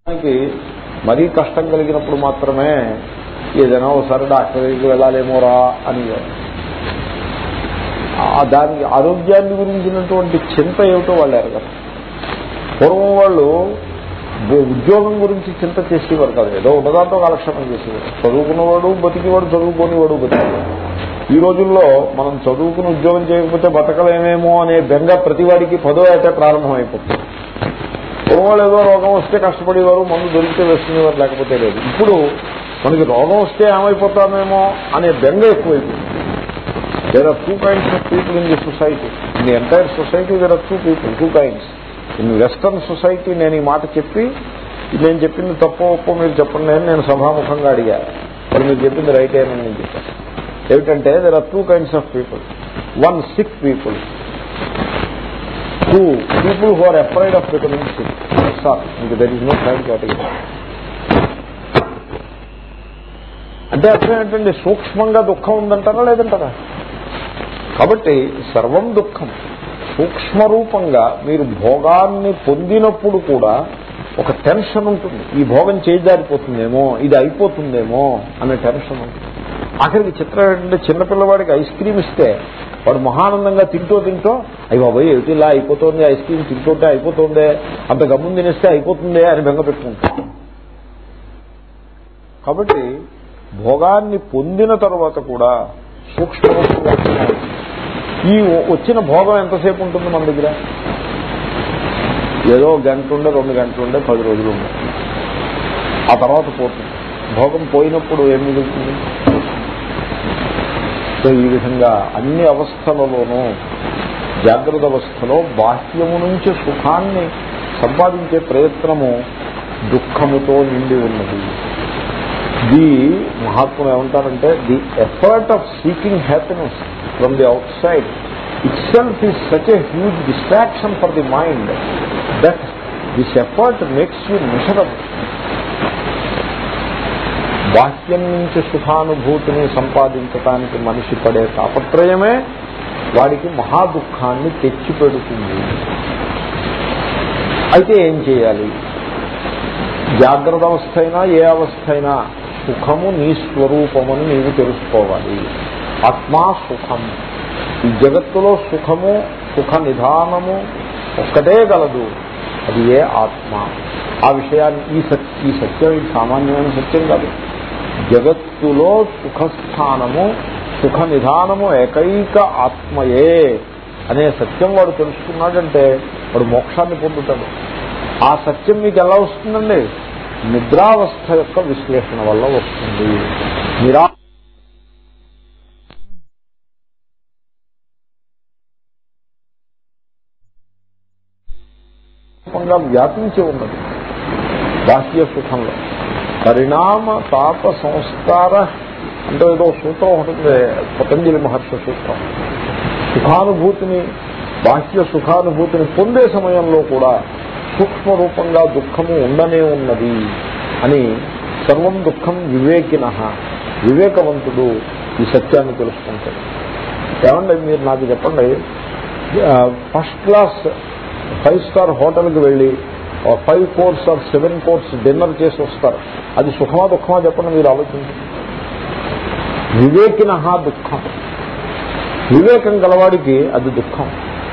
దానికి మరీ కష్టం కలిగినప్పుడు మాత్రమే ఏదైనా ఒకసారి డాక్టర్ దగ్గరికి వెళ్ళాలేమోరా అని ఆ దానికి ఆరోగ్యాన్ని గురించినటువంటి చింత ఏమిటో వాళ్ళు ఎరగరు పూర్వం వాళ్ళు ఉ- ఉద్యోగం గురించి చింత చేసేవారు కాదు ఏదో ఉన్నదాంతో కాలక్షేపం చేసేవారు చదువుకున్నవాడు బతికివాడు చదువుకోనివాడు బతికేవాడు ఈ రోజుల్లో మనం చదువుకుని ఉద్యోగం చేయకపోతే బతకలేమేమో అనే బెంగ ప్రతివాడికి పదో ఏట ప్రారంభం అయిపోతుంది పూర్వం ఏదో రోగం వస్తే కష్టపడేవారు మందు దొరికితే వేసుకునేవారు లేకపోతే లేదు ఇప్పుడు మనకి రోగం వస్తే ఏమైపోతామేమో అనే బెంగ ఎక్కువైపోయింది there are two kinds of people in the society in the entire society there are two people two kinds in western society నేను ఈ మాట చెప్పి నేను చెప్పింది తప్పో ఒప్పో మీరు చెప్పండి అని నేను సభాముఖంగా అడిగా మరి మీరు చెప్పింది రైట్ అని నేను చెప్పాను ఏమిటంటే there are two kinds of people one sick people two people who are afraid of becoming sick sir మీకు there is no time category అంటే అర్థం ఏంటంటే సూక్ష్మంగా దుఃఖం ఉందంటారా లేదంటారా కాబట్టి సర్వం దుఃఖం సూక్ష్మ రూపంగా మీరు భోగాన్ని పొందినప్పుడు కూడా ఒక టెన్షన్ ఉంటుంది ఈ భోగం చేజారిపోతుందేమో ఇది అయిపోతుందేమో అనే టెన్షన్ ఉంటుంది ఆఖరికి చిత్రం ఏంటంటే చిన్నపిల్లవాడికి ఐస్ క్రీమ్ ఇస్తే వాడు మహానందంగా తింటూ తింటూ అయ్యి బాబాయ్ ఏమిటి ఇలా అయిపోతుంది ఐస్ క్రీమ్ తింటుంటే అయిపోతుందే అంత గమ్మున తినేస్తే అయిపోతుందే అని బెంగ పెట్టుకుంటాం కాబట్టి భోగాన్ని పొందిన తర్వాత కూడా సూక్ష్మ ఈ వచ్చిన భోగం ఎంతసేపు ఉంటుంది మన దగ్గర ఏదో గంట ఉండే రెండు గంటలు ఉండే పది రోజులు ఉండే ఆ తర్వాత పోతుంది భోగం పోయినప్పుడు ఏం మిగులుతుంది సో ఈ విధంగా అన్ని అవస్థలలోనూ జాగ్రత్త అవస్థలో బాహ్యము నుంచి సుఖాన్ని సంపాదించే ప్రయత్నము దుఃఖముతో నిండి ఉన్నది ది మహాత్ములు ఏమంటారంటే the effort of seeking happiness from the outside itself is such a huge distraction for the mind that this effort makes you miserable బాహ్యం నుంచి సుఖానుభూతిని సంపాదించటానికి మనిషి పడే తాపత్రయమే వాడికి మహా దుఃఖాన్ని తెచ్చిపెడుతుంది అయితే ఏం చేయాలి జాగ్రత్త అవస్థ అయినా ఏ అవస్థ అయినా సుఖము నీ స్వరూపమని నీవు తెలుసుకోవాలి ఆత్మా సుఖం ఈ జగత్తులో సుఖము సుఖ నిధానము ఒక్కటే గలదు అది ఏ ఆత్మ ఆ విషయాన్ని ఈ సత్య ఈ సత్యం ఇది సామాన్యమైన సత్యం కాదు జగత్తులో సుఖస్థానము సుఖ నిధానము ఏకైక ఆత్మయే అనే సత్యం వాడు తెలుసుకున్నాడంటే వాడు మోక్షాన్ని పొందుతాడు ఆ సత్యం మీకు ఎలా వస్తుందండి నిద్రావస్థ యొక్క విశ్లేషణ వల్ల వస్తుంది నిరా రూపంగా వ్యాపించి ఉన్నది బాహ్య సుఖంలో పరిణామ తాప సంస్కార అంటే ఏదో సూత్రం ఉంటుంది పతంజలి మహర్షి సూత్రం సుఖానుభూతిని బాహ్య సుఖానుభూతిని పొందే సమయంలో కూడా సూక్ష్మ రూపంగా దుఃఖము ఉండనే ఉన్నది అని సర్వం దుఃఖం వివేకిన వివేకవంతుడు ఈ సత్యాన్ని తెలుసుకుంటాడు ఏమండి మీరు నాకు చెప్పండి ఫస్ట్ క్లాస్ ఫైవ్ స్టార్ హోటల్కి వెళ్ళి five course or seven course dinner చేసి వస్తారు అది సుఖమా దుఃఖమా చెప్పండి మీరు ఆలోచించండి వివేకిన దుఃఖం వివేకం గలవాడికి అది దుఃఖం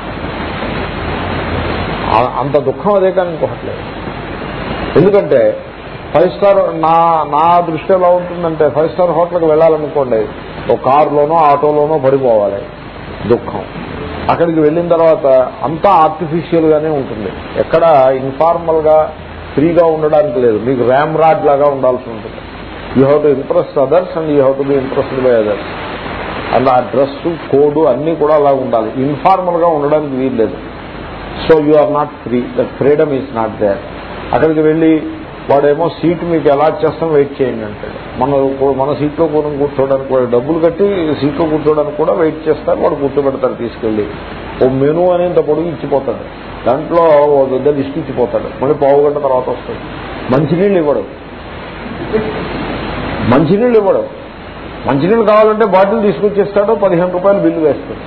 ఆ- అంత దుఃఖం అదే కానీ ఇంకొకట్లేదు ఎందుకంటే ఫైవ్ స్టార్ నా నా దృష్టి ఎలా ఉంటుందంటే ఫైవ్ స్టార్ హోటల్కి వెళ్ళాలనుకోండి ఒక కారులోనో ఆటోలోనో పడిపోవాలి దుఃఖం అక్కడికి వెళ్ళిన తర్వాత అంతా ఆర్టిఫిషియల్ గానే ఉంటుంది ఎక్కడ ఇన్ఫార్మల్ గా ఫ్రీగా ఉండడానికి లేదు మీకు ర్యామ్ రాడ్ లాగా ఉండాల్సి ఉంటుంది you have to impress others and you have to be impressed by others అలా డ్రెస్ కోడ్ అన్నీ కూడా అలా ఉండాలి ఇన్ఫార్మల్ గా ఉండడానికి వీలు లేదు so you are not free that freedom is not there అక్కడికి వెళ్ళి వాడేమో సీట్ మీకు ఎలా చేస్తాం వెయిట్ చేయండి అంటాడు మన మన సీట్లో కూడా కూర్చోవడానికి వాడు డబ్బులు కట్టి సీట్లో కూర్చోవడానికి కూడా వెయిట్ చేస్తారు వాడు కూర్చోబెడతారు తీసుకెళ్ళి ఓ మెనూ అనేంత పొడుగు ఇచ్చిపోతాడు దాంట్లో ఓ పెద్ద లిస్ట్ ఇచ్చిపోతాడు మళ్ళీ పావు గంట తర్వాత వస్తాడు మంచినీళ్ళు ఇవ్వడు మంచినీళ్ళు ఇవ్వడు మంచినీళ్ళు కావాలంటే బాటిల్ తీసుకొచ్చేస్తాడు పదిహేను రూపాయలు బిల్లు వేస్తాడు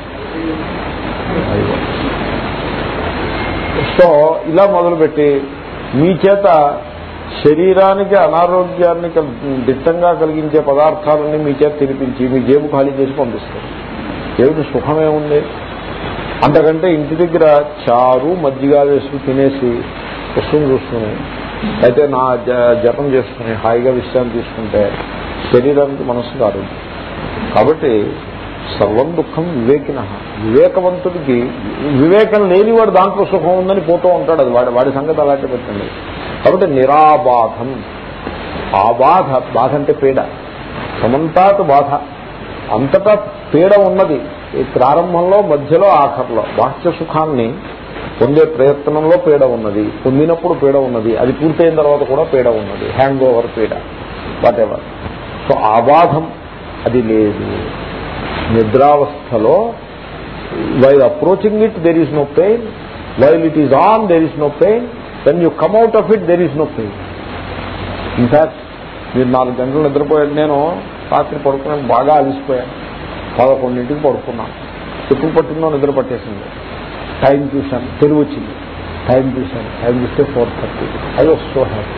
సో ఇలా మొదలుపెట్టి మీ చేత శరీరానికి అనారోగ్యాన్ని కల్- దిట్టంగా కలిగించే పదార్థాలన్నీ మీ చేత తినిపించి మీ జేబు ఖాళీ చేసి పంపిస్తారు ఏమిటి సుఖమే ఉంది అంతకంటే ఇంటి దగ్గర చారు మజ్జిగ వేసుకుని తినేసి పుస్తకం చూసుకుని అయితే నా జ- జపం చేసుకుని హాయిగా విశ్రాంతి తీసుకుంటే శరీరానికి మనస్సు కాదు కాబట్టి సర్వం దుఃఖం వివేకిన వివేకవంతుడికి వివేకం లేనివాడు దాంట్లో సుఖం ఉందని పోతూ ఉంటాడు అది వాడి వాడి సంగతి అలాంటి పెట్టండి కాబట్టి నిరాబాధం ఆ బాధ బాధ అంటే పీడ సమంతాత్ బాధ అంతటా పీడ ఉన్నది ఈ ప్రారంభంలో మధ్యలో ఆఖర్లో బాహ్య సుఖాన్ని పొందే ప్రయత్నంలో పీడ ఉన్నది పొందినప్పుడు పీడ ఉన్నది అది పూర్తయిన తర్వాత కూడా పీడ ఉన్నది హ్యాంగ్ ఓవర్ పీడ వాట్ ఎవర్ సో ఆబాధం అది లేదు నిద్రావస్థలో while approaching it there is no pain while it is on there is no pain when you come out of it there is no pain in fact మీరు నాలుగు గంటలు నిద్రపోయాడు నేను రాత్రి పడుకున్నాను బాగా అలిసిపోయాను పదకొండింటికి పడుకున్నాను ఎప్పుడు పట్టిందో నిద్ర పట్టేసింది టైం చూశాను తెలివి వచ్చింది టైం చూశాను టైం చూస్తే four thirty I was so happy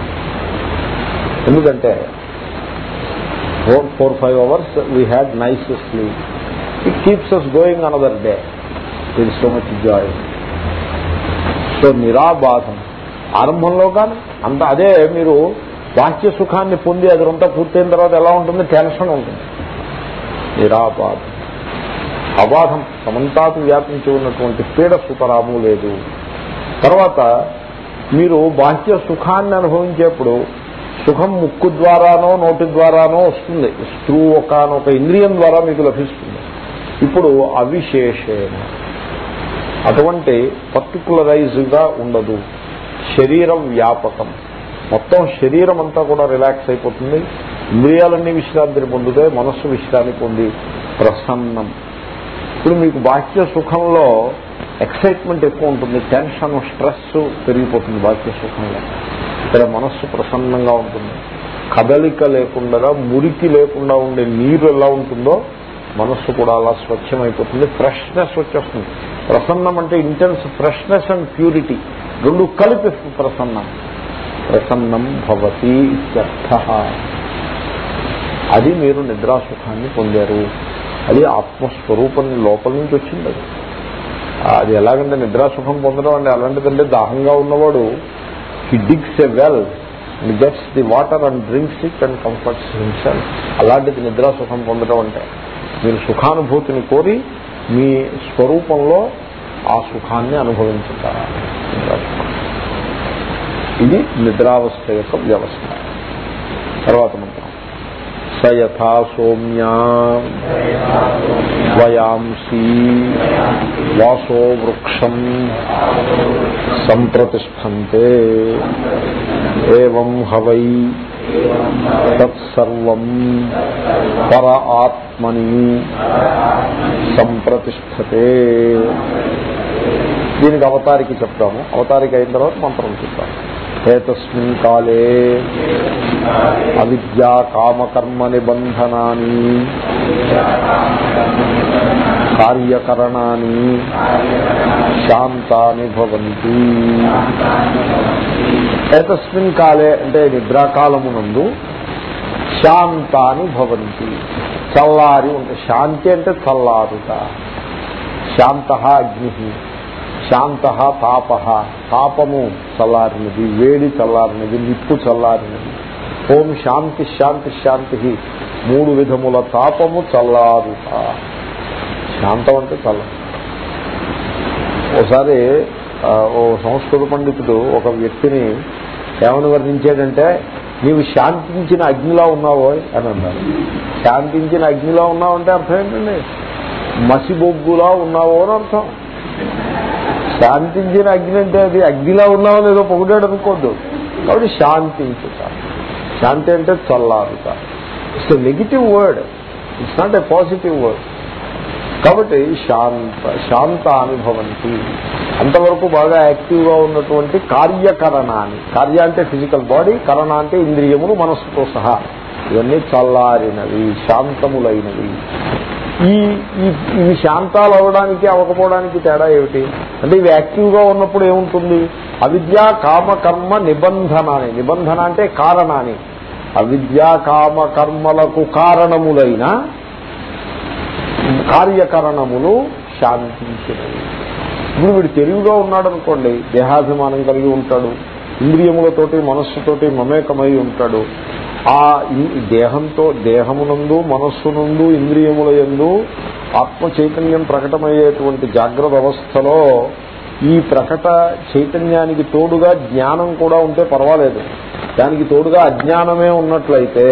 ఎందుకంటే four four five hours we had nice sleep it keeps us going another day there so much joy so నిరాబాధం ఆరంభంలో కానీ అంత అదే మీరు వాక్య సుఖాన్ని పొంది అదంతా పూర్తయిన తర్వాత ఎలా ఉంటుంది టెన్షన్ ఉంటుంది నిరాబాధం అబాధం సమంతాకు వ్యాపించి ఉన్నటువంటి పీడ సుతరాము లేదు తర్వాత మీరు బాహ్య సుఖాన్ని అనుభవించేప్పుడు సుఖం ముక్కు ద్వారానో నోటి ద్వారానో వస్తుంది స్త్రూ ఒక ఒక ఇంద్రియం ద్వారా మీకు లభిస్తుంది ఇప్పుడు అవిశేషేణ అటువంటి పర్టికులరైజ్గా ఉండదు శరీరం వ్యాపకం మొత్తం శరీరం అంతా కూడా రిలాక్స్ అయిపోతుంది ఇంద్రియాలన్నీ విశ్రాంతిని పొందుతాయి మనస్సు విశ్రాంతి పొంది ప్రసన్నం ఇప్పుడు మీకు బాహ్య సుఖంలో ఎక్సైట్మెంట్ ఎక్కువ ఉంటుంది టెన్షన్ స్ట్రెస్ పెరిగిపోతుంది బాహ్య సుఖంలో ఇక్కడ మనస్సు ప్రసన్నంగా ఉంటుంది కదలిక లేకుండా మురికి లేకుండా ఉండే నీరు ఎలా ఉంటుందో మనస్సు కూడా అలా స్వచ్ఛమైపోతుంది ఫ్రెష్నెస్ వచ్చేస్తుంది ప్రసన్నం అంటే ఇంటెన్స్ ఫ్రెష్నెస్ అండ్ ప్యూరిటీ రెండు కలిపి ప్రసన్నం ప్రసన్నం భవతి ఇత్యర్థ అది మీరు నిద్రాసుఖాన్ని పొందారు అది ఆత్మస్వరూపం లోపల నుంచి వచ్చింది అది అది ఎలాగంటే నిద్రాసుఖం పొందడం అంటే అలాంటిదంటే దాహంగా ఉన్నవాడు he digs a well and gets the water and drinks it and comforts himself అలాంటిది నిద్రాసుఖం పొందడం అంటే మీరు సుఖానుభూతిని కోరి మీ స్వరూపంలో ఆ సుఖాన్ని అనుభవించుతారు ఇది నిద్రావస్థ యొక్క వ్యవస్థ తర్వాత మంత్రం సయథా సౌమ్యా వయాంసి వాసో వృక్షం సంప్రతిష్టంతే ఏం హవై తత్సర్వం పర ఆత్మని సంప్రతిష్టతే దీనికి అవతారికి చెప్తాము అవతారికి అయిన తర్వాత మంత్రం చెప్తాము ఏతస్మిన్ కాలే అవిద్యా కామకర్మ నిబంధనాన్ని కార్యకరణాన్ని శాంతాని భవంతి ఏతస్మిన్ కాలే అంటే నిద్రాకాలమునందు శాంతాని భవంతి చల్లారి ఉంటుంది శాంతి అంటే చల్లారుట శాంత అగ్ని శాంత తాప తాపము చల్లారినది వేడి చల్లారినది నిప్పు చల్లారినది ఓం శాంతి శాంతి శాంతి మూడు విధముల తాపము చల్లారుట శాంతం అంటే చల్ల ఒకసారి ఆ, ఓ సంస్కృత పండితుడు ఒక వ్యక్తిని ఏమని వర్ణించాడంటే నీవు శాంతించిన అగ్నిలా ఉన్నావో అని అన్నారు శాంతించిన అగ్నిలా ఉన్నావు అంటే అర్థం ఏంటండి మసిబొగ్గులా ఉన్నావో అని అర్థం శాంతించిన అగ్ని అంటే అది అగ్నిలా ఉన్నావని ఏదో పొగిడాడు అనుకోద్దు కాబట్టి శాంతించుట శాంతి అంటే చల్లారుట it's a negative word it's not a positive word కాబట్టి శాంత శాంత అనుభవంతి అంతవరకు బాగా యాక్టివ్గా ఉన్నటువంటి కార్యకరణాన్ని కార్య అంటే ఫిజికల్ బాడీ కరణ అంటే ఇంద్రియములు మనస్సుతో సహా ఇవన్నీ చల్లారినవి శాంతములైనవి ఈ ఈ- ఇవి శాంతాలు అవ్వడానికి అవ్వకపోవడానికి తేడా ఏమిటి అంటే ఇవి యాక్టివ్గా ఉన్నప్పుడు ఏముంటుంది అవిద్యా కామకర్మ నిబంధనాన్ని నిబంధన అంటే కారణాన్ని అవిద్యా కామకర్మలకు కారణములైన కార్యకరణములు శాంతించినవి ఇప్పుడు వీడు తెలివిగా ఉన్నాడు అనుకోండి దేహాభిమానం కలిగి ఉంటాడు ఇంద్రియములతోటి మనస్సుతోటి మమేకమై ఉంటాడు ఆ ఈ దేహంతో దేహమునందు మనస్సునందు ఇంద్రియముల యందు ఆత్మ చైతన్యం ప్రకటమయ్యేటువంటి జాగ్రత్త అవస్థలో ఈ ప్రకట చైతన్యానికి తోడుగా జ్ఞానం కూడా ఉంటే పర్వాలేదు దానికి తోడుగా అజ్ఞానమే ఉన్నట్లయితే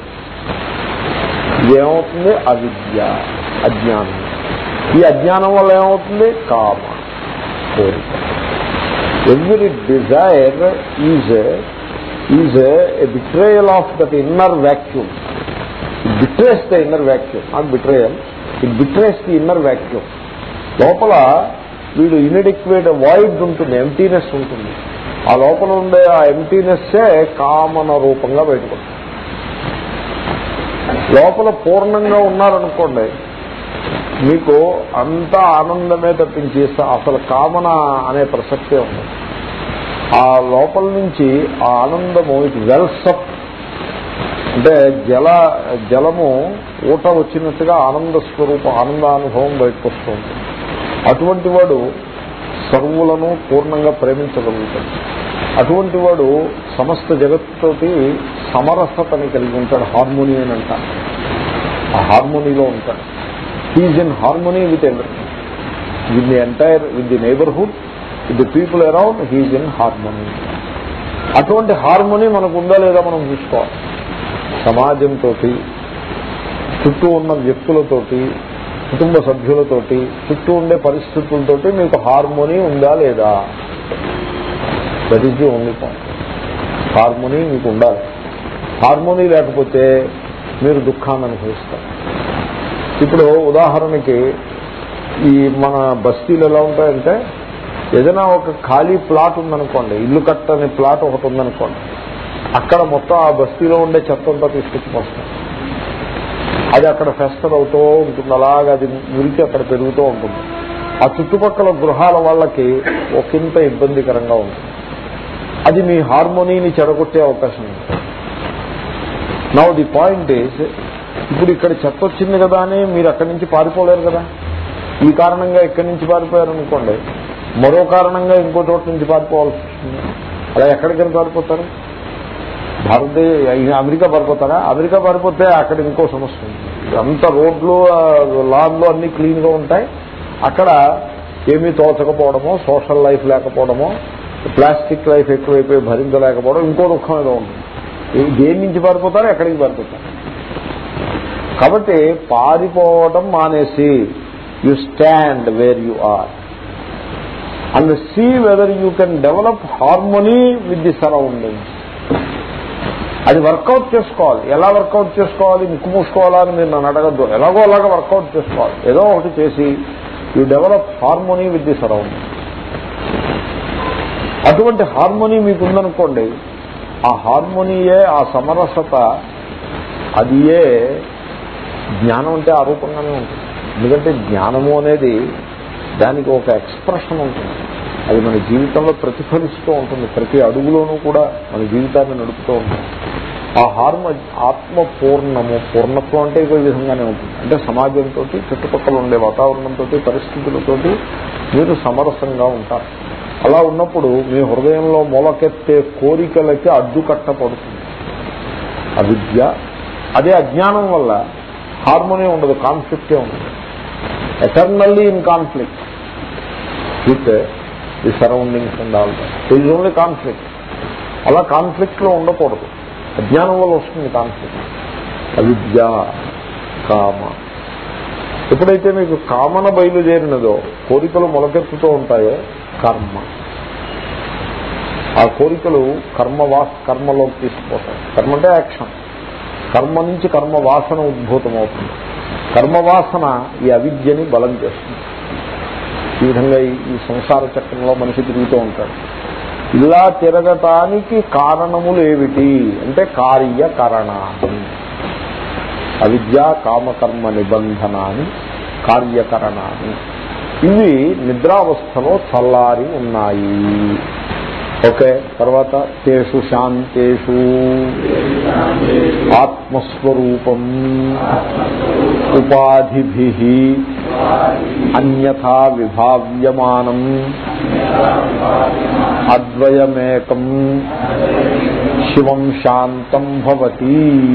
ఏమవుతుంది అవిద్య అజ్ఞానం ఈ అజ్ఞానం వల్ల ఏమవుతుంది కామ కోరిక every desire is is a betrayal of that inner vacuum betrays the inner vacuum not betrayal it betrays the inner vacuum లోపల వీడు ఇన్ఎడిక్వేట్ వాయిడ్ ఉంటుంది ఎంటీనెస్ ఉంటుంది ఆ లోపల ఉండే ఆ ఎంటీనెస్సే కామన రూపంగా బయటకు వస్తుంది లోపల పూర్ణంగా ఉన్నారనుకోండి మీకు అంత ఆనందమే తప్పించి అసలు కామన అనే ప్రసక్తే ఉంది ఆ లోపల నుంచి ఆ ఆనందము ఇట్ వెల్స్ అప్ అంటే జల జలము ఊట వచ్చినట్టుగా ఆనంద స్వరూపం ఆనందానుభవం బయటకు వస్తూ ఉంటుంది అటువంటి వాడు సర్వులను పూర్ణంగా ప్రేమించగలుగుతాడు అటువంటి వాడు సమస్త జగత్తుతోటి సమరసతని కలిగి ఉంటాడు హార్మోని అని అంటారు ఆ హార్మోనీలో ఉంటాడు he's in harmony with everything with the entire with the neighbourhood with the people around he's in harmony అటువంటి హార్మోనీ మనకు ఉందా లేదా మనం చూసుకోవాలి సమాజంతో చుట్టూ ఉన్న వ్యక్తులతోటి కుటుంబ సభ్యులతోటి చుట్టూ ఉండే పరిస్థితులతోటి మీకు హార్మోనీ ఉందా లేదా that is the only point harmony మీకు ఉండాలి హార్మోనీ లేకపోతే మీరు దుఃఖాన్ని అనుభవిస్తారు ఇప్పుడు ఉదాహరణకి ఈ మన బస్తీలు ఎలా ఉంటాయంటే ఏదైనా ఒక ఖాళీ ప్లాట్ ఉందనుకోండి ఇల్లు కట్టని ప్లాట్ ఒకటి ఉందనుకోండి అక్కడ మొత్తం ఆ బస్తీలో ఉండే చెత్త అంతా తీసుకొచ్చుకొస్తాం అది అక్కడ ఫెస్టర్ అవుతూ ఉంటుంది అలాగా అది మురికి అక్కడ పెరుగుతూ ఉంటుంది ఆ చుట్టుపక్కల గృహాల వాళ్ళకి ఒకంత ఇబ్బందికరంగా ఉంటుంది అది మీ హార్మోనీని చెడగొట్టే అవకాశం ఉంది నవ్ ది పాయింట్ ఈజ్ ఇప్పుడు ఇక్కడ చెత్త వచ్చింది కదా అని మీరు అక్కడి నుంచి పారిపోలేరు కదా ఈ కారణంగా ఇక్కడి నుంచి పారిపోయారు అనుకోండి మరో కారణంగా ఇంకో చోట నుంచి పారిపోవాల్సి వస్తుంది అలా ఎక్కడికైనా పారిపోతారు భారతదేశ అమెరికా పారిపోతారా అమెరికా పారిపోతే అక్కడ ఇంకో సమస్య ఉంది అంత రోడ్లు లాన్లు అన్ని క్లీన్ గా ఉంటాయి అక్కడ ఏమీ తోచకపోవడమో సోషల్ లైఫ్ లేకపోవడమో ప్లాస్టిక్ లైఫ్ ఎక్కువైపోయి భరించలేకపోవడం ఇంకో దుఃఖం ఏదో ఉంటుంది ఈ- దేని నుంచి పారిపోతారో ఎక్కడికి పారిపోతారు కాబట్టి పారిపోవడం మానేసి you stand where you are and see whether you can develop harmony with the surroundings అది వర్కౌట్ చేసుకోవాలి ఎలా వర్కౌట్ చేసుకోవాలి ముక్కు మూసుకోవాలా అని మీరు నన్ను అడగద్దు ఎలాగో అలాగా వర్కౌట్ చేసుకోవాలి ఏదో ఒకటి చేసి you develop harmony with the surrounding అటువంటి హార్మోనీ మీకు ఉందనుకోండి ఆ హార్మోనీయే ఆ సమరసత అదియే జ్ఞానం అంటే ఆ రూపంగానే ఉంటుంది ఎందుకంటే జ్ఞానము అనేది దానికి ఒక ఎక్స్ప్రెషన్ ఉంటుంది అది మన జీవితంలో ప్రతిఫలిస్తూ ఉంటుంది ప్రతి అడుగులోనూ కూడా మన జీవితాన్ని నడుపుతూ ఉంటుంది ఆ హార్మ ఆత్మ పూర్ణము పూర్ణత్వం అంటే ఈ విధంగానే ఉంటుంది అంటే సమాజంతో చుట్టుపక్కల ఉండే వాతావరణంతో పరిస్థితులతో మీరు సమరసంగా ఉంటారు అలా ఉన్నప్పుడు మీ హృదయంలో మొలకెత్తే కోరికలకి అడ్డుకట్టపడుతుంది అవిద్య అదే అజ్ఞానం వల్ల హార్మోనీ ఉండదు కాన్ఫ్లిక్టే ఉండదు eternally in conflict with the surroundings and all it only conflict అలా కాన్ఫ్లిక్ట్ లో ఉండకూడదు అజ్ఞానం వల్ల వస్తుంది కాన్ఫ్లిక్ట్ అవిద్య కామ ఎప్పుడైతే మీకు కామన బయలుదేరినదో కోరికలు మొలకెత్తుతూ ఉంటాయో కర్మ ఆ కోరికలు కర్మ వాస కర్మలోకి తీసుకుపోతాయి కర్మ అంటే యాక్షన్ కర్మ నుంచి కర్మ వాసన ఉద్భూతం అవుతుంది కర్మ వాసన ఈ అవిద్యని బలం చేస్తుంది ఈ విధంగా ఈ- ఈ సంసార చక్రంలో మనిషి తిరుగుతూ ఉంటాడు ఇలా తిరగటానికి కారణములు ఏమిటి అంటే కార్యకరణాన్ని అవిద్య కామకర్మ నిబంధనాన్ని కార్యకరణాన్ని ఇవి నిద్రావస్థలో చల్లారి ఉన్నాయి ఓకే తర్వాత తేషు శాంతేషు ఆత్మస్వరూపం ఉపాధిభి అన్యథా విభావ్యమానం అద్వయమేకం శివం శాంతం భవతి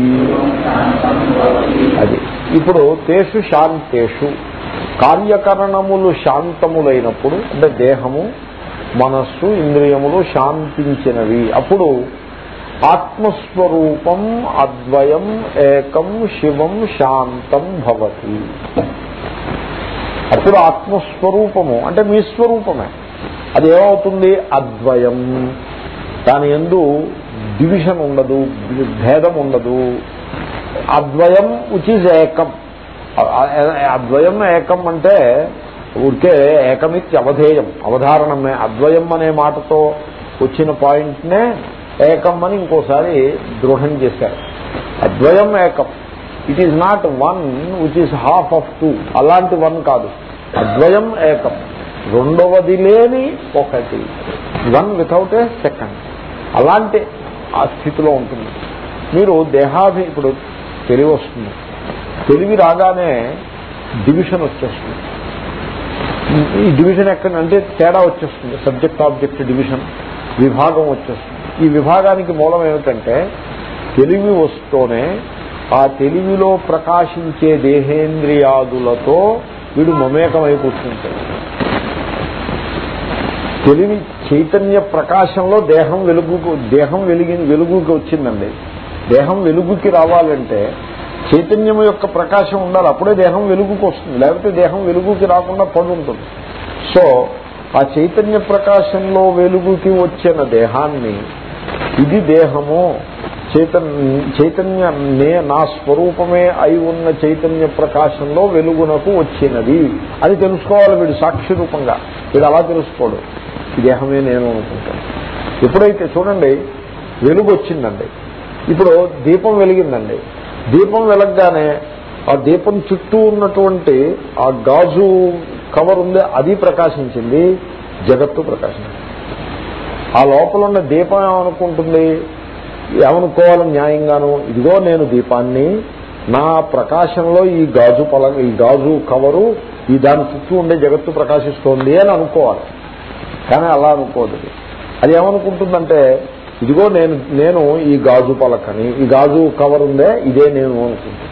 అది ఇప్పుడు తేషు శాంతేషు కార్యకరణములు శాంతములైనప్పుడు అంటే దేహము మనస్సు ఇంద్రియములు శాంతించినవి అప్పుడు ఆత్మస్వరూపం అద్వయం ఏకం శివం శాంతం భవతి అప్పుడు ఆత్మస్వరూపము అంటే మీ స్వరూపమే అది ఏమవుతుంది అద్వయం దాని ఎందు డివిజన్ ఉండదు భేదం ఉండదు అద్వయం విచ్ ఈజ్ ఏకం అద్వయం ఏకం అంటే ఊరికే ఏకమిత్య అవధేయం అవధారణమే అద్వయం అనే మాటతో వచ్చిన పాయింట్నే ఏకం అని ఇంకోసారి దృఢం చేశారు అద్వయం ఏకం it is not one which is half of two అలాంటి వన్ కాదు అద్వయం ఏకం రెండవది లేని ఒకటి వన్ వితౌట్ ఏ సెకండ్ అలాంటి ఆ స్థితిలో ఉంటుంది మీరు దేహాభి ఇప్పుడు తెలివి వస్తుంది తెలివి రాగానే డివిజన్ వచ్చేస్తుంది ఈ డివిజన్ ఎక్కడ అంటే తేడా వచ్చేస్తుంది సబ్జెక్ట్ ఆబ్జెక్ట్ డివిజన్ విభాగం వచ్చేస్తుంది ఈ విభాగానికి మూలం ఏమిటంటే తెలివి వస్తూనే ఆ తెలివిలో ప్రకాశించే దేహేంద్రియాదులతో వీడు మమేకమై కూర్చుంటాడు తెలివి చైతన్య ప్రకాశంలో దేహం వెలుగుకు దేహం వెలిగి వెలుగుకి వచ్చిందండి దేహం వెలుగుకి రావాలంటే చైతన్యం యొక్క ప్రకాశం ఉండాలి అప్పుడే దేహం వెలుగుకి వస్తుంది లేకపోతే దేహం వెలుగుకి రాకుండా పడి ఉంటుంది సో ఆ చైతన్య ప్రకాశంలో వెలుగుకి వచ్చిన దేహాన్ని ఇది దేహము చైతన్య చైతన్య నే నా స్వరూపమే అయి ఉన్న చైతన్య ప్రకాశంలో వెలుగునకు వచ్చినది అది తెలుసుకోవాలి వీడు సాక్షి రూపంగా వీడు అలా తెలుసుకోడు ఈ దేహమే నేను అనుకుంటాను ఎప్పుడైతే చూడండి వెలుగు వచ్చిందండి ఇప్పుడు దీపం వెలిగిందండి దీపం వెలగగానే ఆ దీపం చుట్టూ ఉన్నటువంటి ఆ గాజు కవర్ ఉంది అది ప్రకాశించింది జగత్తు ప్రకాశించింది ఆ లోపల ఉన్న దీపం ఏమనుకుంటుంది ఏమనుకోవాలి న్యాయంగాను ఇదిగో నేను దీపాన్ని నా ప్రకాశంలో ఈ గాజు పల ఈ గాజు కవరు ఈ దాని చుట్టూ ఉండే జగత్తు ప్రకాశిస్తోంది అని అనుకోవాలి కానీ అలా అనుకోదు అది. అది ఏమనుకుంటుందంటే ఇదిగో నేను నేను ఈ గాజు పలకని ఈ గాజు కవర్ ఉందే ఇదే నేను అనుకుంటుంది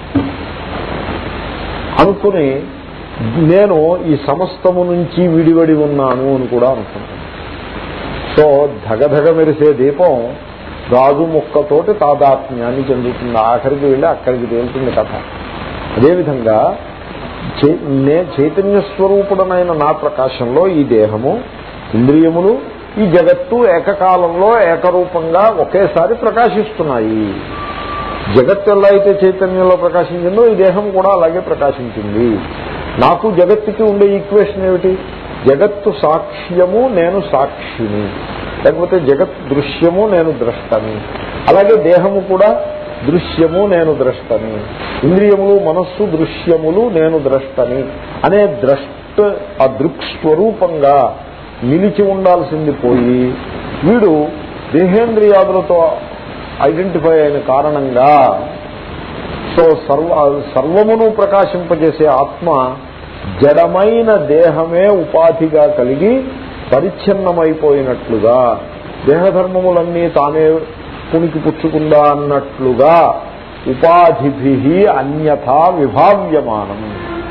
అనుకుని నేను ఈ సమస్తము నుంచి విడివడి ఉన్నాను అని కూడా అనుకుంటాను సో ధగధగ మెరిసే దీపం గాజు ముక్కతోటి తాదాత్మ్యాన్ని చెందుతుంది ఆఖరికి వెళ్ళి అక్కడికి తేలుతుంది కథ అదేవిధంగా చై- నే చైతన్య స్వరూపుడనైన నా ప్రకాశంలో ఈ దేహము ఇంద్రియములు ఈ జగత్తు ఏకకాలంలో ఏకరూపంగా ఒకేసారి ప్రకాశిస్తున్నాయి జగత్తు ఎలా అయితే చైతన్యంలో ప్రకాశించిందో ఈ దేహం కూడా అలాగే ప్రకాశించింది నాకు జగత్తుకి ఉండే ఈక్వేషన్ ఏమిటి జగత్తు సాక్ష్యము నేను సాక్షిని లేకపోతే జగత్ దృశ్యము నేను ద్రష్టని అలాగే దేహము కూడా దృశ్యము నేను ద్రష్టని ఇంద్రియములు మనస్సు దృశ్యములు నేను ద్రష్టని అనే ద్రష్ట ఆ దృక్స్వరూపంగా నిలిచి ఉండాల్సింది పోయి వీడు దేహేంద్రియాదులతో ఐడెంటిఫై అయిన కారణంగా సో సర్వ సర్వమును ప్రకాశింపజేసే ఆత్మ జడమైన దేహమే ఉపాధిగా కలిగి పరిచ్ఛిన్నమైపోయినట్లుగా దేహధర్మములన్నీ తానే పునికి పుచ్చుకుందా అన్నట్లుగా ఉపాధిభి అన్యథా విభావ్యమానం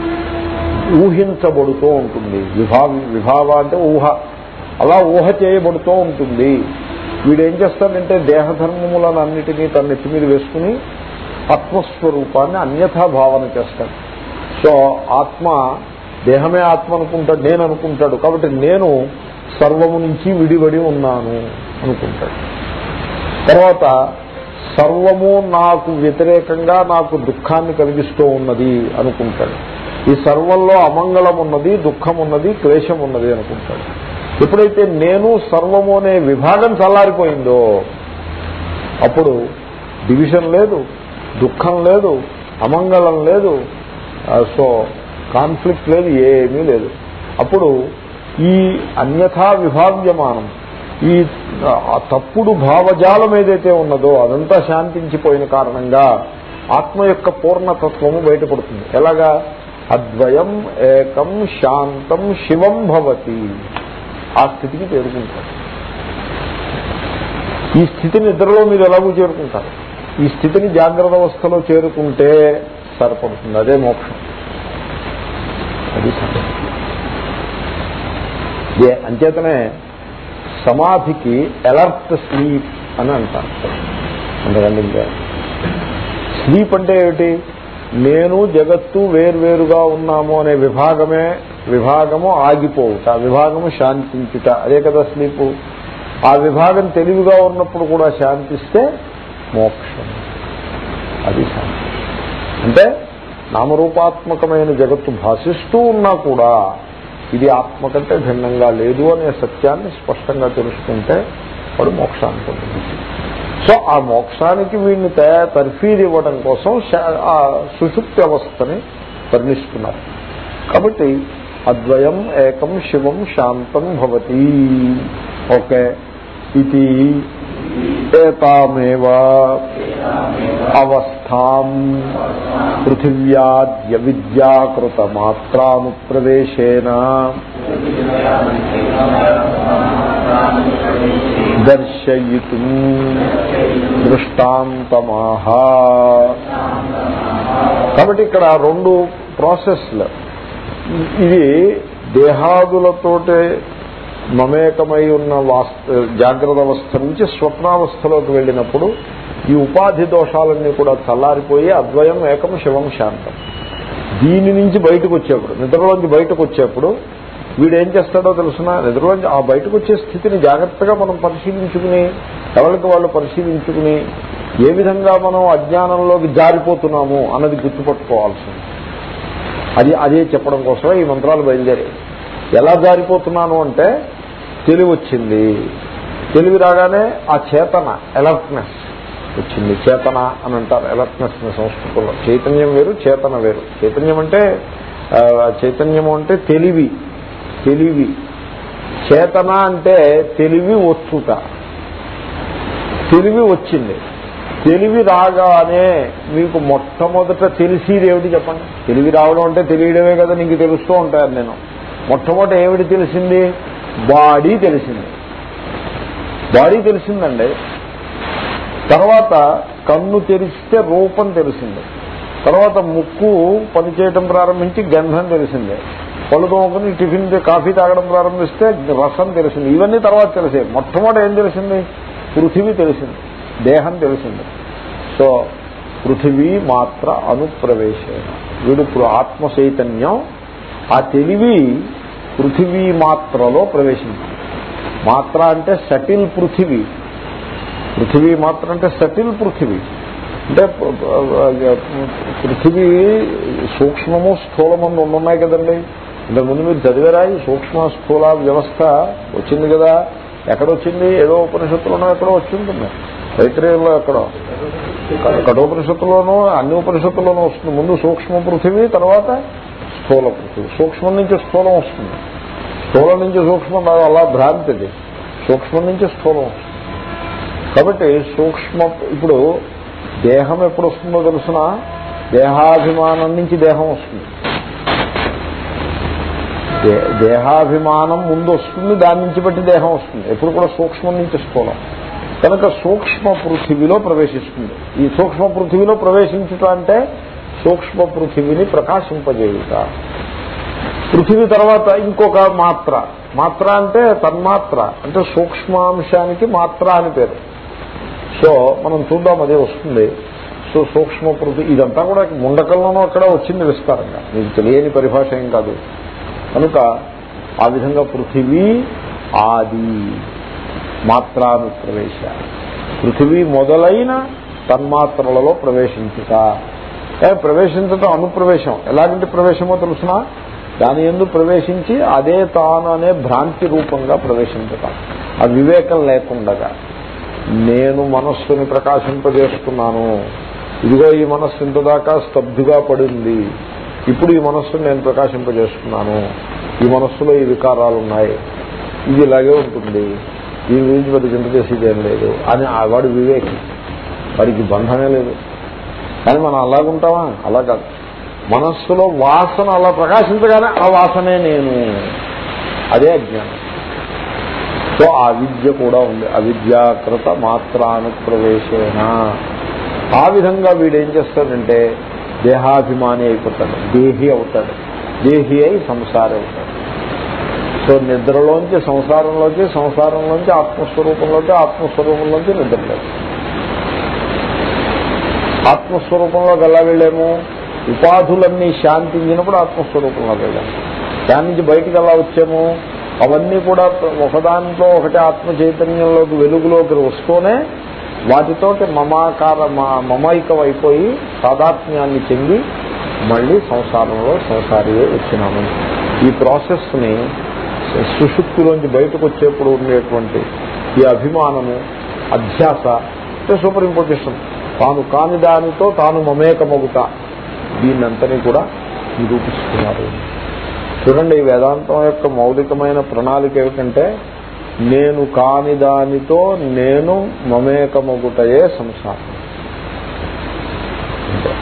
ఊహించబడుతూ ఉంటుంది విభావ విభావ అంటే ఊహ అలా ఊహ చేయబడుతూ ఉంటుంది వీడేం చేస్తాడంటే దేహధర్మములను అన్నిటినీ తన నెత్తి మీద వేసుకుని ఆత్మస్వరూపాన్ని అన్యథా భావన చేస్తాడు సో ఆత్మ దేహమే ఆత్మ అనుకుంటాడు నేను అనుకుంటాడు కాబట్టి నేను సర్వము నుంచి విడివడి ఉన్నాను అనుకుంటాడు తర్వాత సర్వము నాకు వ్యతిరేకంగా నాకు దుఃఖాన్ని కలిగిస్తూ ఉన్నది అనుకుంటాడు ఈ సర్వంలో అమంగళం ఉన్నది దుఃఖం ఉన్నది క్లేశం ఉన్నది అనుకుంటాడు ఎప్పుడైతే నేను సర్వము అనే విభాగం చల్లారిపోయిందో అప్పుడు డివిజన్ లేదు దుఃఖం లేదు అమంగళం లేదు ఆ, సో కాన్ఫ్లిక్ట్ లేదు ఏమీ లేదు అప్పుడు ఈ అన్యథా విభావ్యమానం ఈ ఆ తప్పుడు భావజాలం ఏదైతే ఉన్నదో అదంతా శాంతించిపోయిన కారణంగా ఆత్మ యొక్క పూర్ణతత్వము బయటపడుతుంది ఎలాగా అద్వయం ఏకం శాంతం శివం భవతి ఆ స్థితికి చేరుకుంటారు ఈ స్థితిని నిద్రలో మీరు ఎలాగూ చేరుకుంటారు ఈ స్థితిని జాగ్రత్త అవస్థలో చేరుకుంటే సరిపడుతుంది అదే మోక్షం అది సంగతి. ఏ అంచేతనే సమాధికి ఎలర్ట్ స్లీప్ అని అంటారు అందుకండి ఇంకా స్లీప్ అంటే ఏమిటి నేను జగత్తు వేర్వేరుగా ఉన్నాము అనే విభాగమే విభాగము ఆగిపోవుట విభాగము శాంతించుట అదే కదా స్లీపు ఆ విభాగం తెలివిగా ఉన్నప్పుడు కూడా శాంతిస్తే మోక్షం అది శాంతి అంటే నామరూపాత్మకమైన జగత్తు భాషిస్తూ ఉన్నా కూడా ఇది ఆత్మ కంటే భిన్నంగా లేదు అనే సత్యాన్ని స్పష్టంగా తెలుసుకుంటే వాడు మోక్షానికి ఉంటుంది సో ఆ మోక్షానికి వీడిని తయా తర్ఫీదు ఇవ్వడం కోసం శా- ఆ సుషుప్తి అవస్థని వర్ణిస్తున్నారు కాబట్టి అద్వయం ఏకం శివం శాంతం భవతి ఓకే ఇది ఏతామేవ అవస్థాం పృథివ్యాద్య విద్యాకృత మాత్రానుప్రవేశేన దర్శయితుం దృష్టాంతమాహ కాబట్టి ఇక్కడ రెండు ప్రాసెస్లు ఇది దేహాదులతోటే మమేకమై ఉన్న వాస్త జాగ్రత్త అవస్థ నుంచి స్వప్నావస్థలోకి వెళ్ళినప్పుడు ఈ ఉపాధి దోషాలన్నీ కూడా చల్లారిపోయి అద్వయం ఏకం శివం శాంతం దీని నుంచి బయటకు వచ్చేప్పుడు నిద్రలోంచి బయటకు వచ్చేప్పుడు వీడు ఏం చేస్తాడో తెలుసిన నిద్రలోంచి ఆ బయటకు వచ్చే స్థితిని జాగ్రత్తగా మనం పరిశీలించుకుని ఎవరికి వాళ్ళు పరిశీలించుకుని ఏ విధంగా మనం అజ్ఞానంలోకి జారిపోతున్నాము అన్నది గుర్తుపట్టుకోవాల్సింది అది అదే చెప్పడం కోసమే ఈ మంత్రాలు బయలుదేరి ఎలా జారిపోతున్నాను అంటే తెలివి వచ్చింది తెలివి రాగానే ఆ చేతన అలర్ట్నెస్ వచ్చింది చేతన అని అంటారు అలర్ట్నెస్ సంస్కృతంలో చైతన్యం వేరు చేతన వేరు చైతన్యం అంటే ఆ, చైతన్యము అంటే తెలివి తెలివి చేతన అంటే తెలివి వచ్చుట తెలివి వచ్చింది తెలివి రాగానే మీకు మొట్టమొదట తెలిసేది ఏమిటి చెప్పండి తెలివి రావడం అంటే తెలియడమే కదా నీకు తెలుస్తూ ఉంటాను నేను మొట్టమొదట ఏమిటి తెలిసింది బాడీ తెలిసింది బాడీ తెలిసిందండి తర్వాత కన్ను తెరిస్తే రూపం తెలిసింది తర్వాత ముక్కు పనిచేయటం ప్రారంభించి గంధం తెలిసిందే పళ్ళు తోముకుని టిఫిన్ కాఫీ తాగడం ప్రారంభిస్తే రసం తెలిసింది ఇవన్నీ తర్వాత తెలిసే మొట్టమొదటి ఏం తెలిసింది పృథివీ తెలిసింది దేహం తెలిసింది సో పృథివీ మాత్ర అనుప్రవేశేన వీడు ఇప్పుడు ఆత్మ చైతన్యం ఆ తెలివి పృథివీ మాత్రలో ప్రవేశించింది మాత్ర అంటే సటిల్ పృథివీ పృథివీ మాత్రం అంటే సటిల్ పృథివీ అంటే ప- ప- పృథివీ సూక్ష్మము స్థూలము అని రెండు ఉన్నాయి కదండి ఇంతకుముందు మీరు చదివారా ఈ సూక్ష్మ స్థూల వ్యవస్థ వచ్చింది కదా ఎక్కడొచ్చింది ఏదో ఉపనిషత్తులోనో ఎక్కడో వచ్చి ఉంటుంది తైత్రేయంలో ఎక్కడో కఠోపనిషత్తులోనూ అన్ని ఉపనిషత్తుల్లోనూ వస్తుంది ముందు సూక్ష్మ పృథివీ తర్వాత స్థూల పృథివీ సూక్ష్మం నుంచి స్థూలం వస్తుంది స్థూలం నుంచి సూక్ష్మం రాదు అలా భ్రాంతిది సూక్ష్మం నుంచి స్థూలం వస్తుంది కాబట్టి సూక్ష్మ ఇప్పుడు దేహం ఎప్పుడు వస్తుందో తెలుసిన దేహాభిమానం నుంచి దేహం వస్తుంది దే- దేహాభిమానం ముందు వస్తుంది దాని నుంచి బట్టి దేహం వస్తుంది ఎప్పుడు కూడా సూక్ష్మం నుంచి స్థూలం కనుక సూక్ష్మ పృథివీలో ప్రవేశిస్తుంది ఈ సూక్ష్మ పృథివీలో ప్రవేశించుట అంటే సూక్ష్మ పృథివీని ప్రకాశింపజేయుట పృథివీ తర్వాత ఇంకొక మాత్ర మాత్ర అంటే తన్మాత్ర అంటే సూక్ష్మాంశానికి మాత్ర అని పేరు సో మనం చూద్దాం అదే వస్తుంది సో సూక్ష్మ పృథి ఇదంతా కూడా ముండకంలోనూ అక్కడ వచ్చింది విస్తారంగా మీకు తెలియని పరిభాష ఏం కాదు కనుక ఆ విధంగా పృథివీ ఆది మాత్రాను ప్రవేశ పృథివీ మొదలైన తన్మాత్రలలో ప్రవేశించుట ఏ ప్రవేశించటం అనుప్రవేశం ఎలాంటి ప్రవేశమో తెలుసిన దాని ఎందు ప్రవేశించి అదే తాను అనే భ్రాంతి రూపంగా ప్రవేశించటం ఆ వివేకం లేకుండగా నేను మనస్సుని ప్రకాశింపజేస్తున్నాను ఇదిగో ఈ మనస్సు ఇంతదాకా స్తబ్దుగా పడింది ఇప్పుడు ఈ మనస్సును నేను ప్రకాశింపజేస్తున్నాను ఈ మనస్సులో ఈ వికారాలు ఉన్నాయి ఇది ఇలాగే ఉంటుంది దీని గురించి పెద్ద చింత చేసేది ఏం లేదు అని ఆ వాడు వివేకి వాడికి బంధమే లేదు కానీ మనం అలాగుంటామా అలా కాదు మనస్సులో వాసన అలా ప్రకాశించగానే ఆ వాసనే నేను అదే అజ్ఞానం సో ఆ విద్య కూడా ఉంది అవిద్యాకృత మాత్రానుప్రవేశేన ఆ విధంగా వీడు ఏం చేస్తాడంటే దేహాభిమాని అయిపోతాడు దేహి అవుతాడు దేహి అయి సంసారి అవుతాడు సో నిద్రలోంచి సంసారంలోకి సంసారంలోంచి ఆత్మస్వరూపంలోకి ఆత్మస్వరూపంలోకి నిద్రలోకి ఆత్మస్వరూపంలోకి ఎలా వెళ్ళాము ఉపాధులన్నీ శాంతించినప్పుడు ఆత్మస్వరూపంలోకి వెళ్ళాము దాని నుంచి బయటికి ఎలా వచ్చాము అవన్నీ కూడా ఒకదాంట్లో ఒకటి ఆత్మ చైతన్యంలోకి వెలుగులోకి వస్తూనే వాటితోటి మమాకార మమైకం అయిపోయి సాదాత్మ్యాన్ని చెంది మళ్ళీ సంసారంలో సంసారియే వచ్చినాము ఈ ప్రాసెస్ని సుషుప్తిలోంచి బయటకు వచ్చేప్పుడు ఉండేటువంటి ఈ అభిమానము అధ్యాస సూపర్ ఇంపోజిషన్ తాను కాని దానితో తాను మమేకమగుట దీన్నంతని కూడా నిరూపిస్తున్నారు చూడండి ఈ వేదాంతం యొక్క మౌలికమైన ప్రణాళిక ఏమిటంటే నేను కాని దానితో నేను మమేకమగుటయే సంసారం అంతే.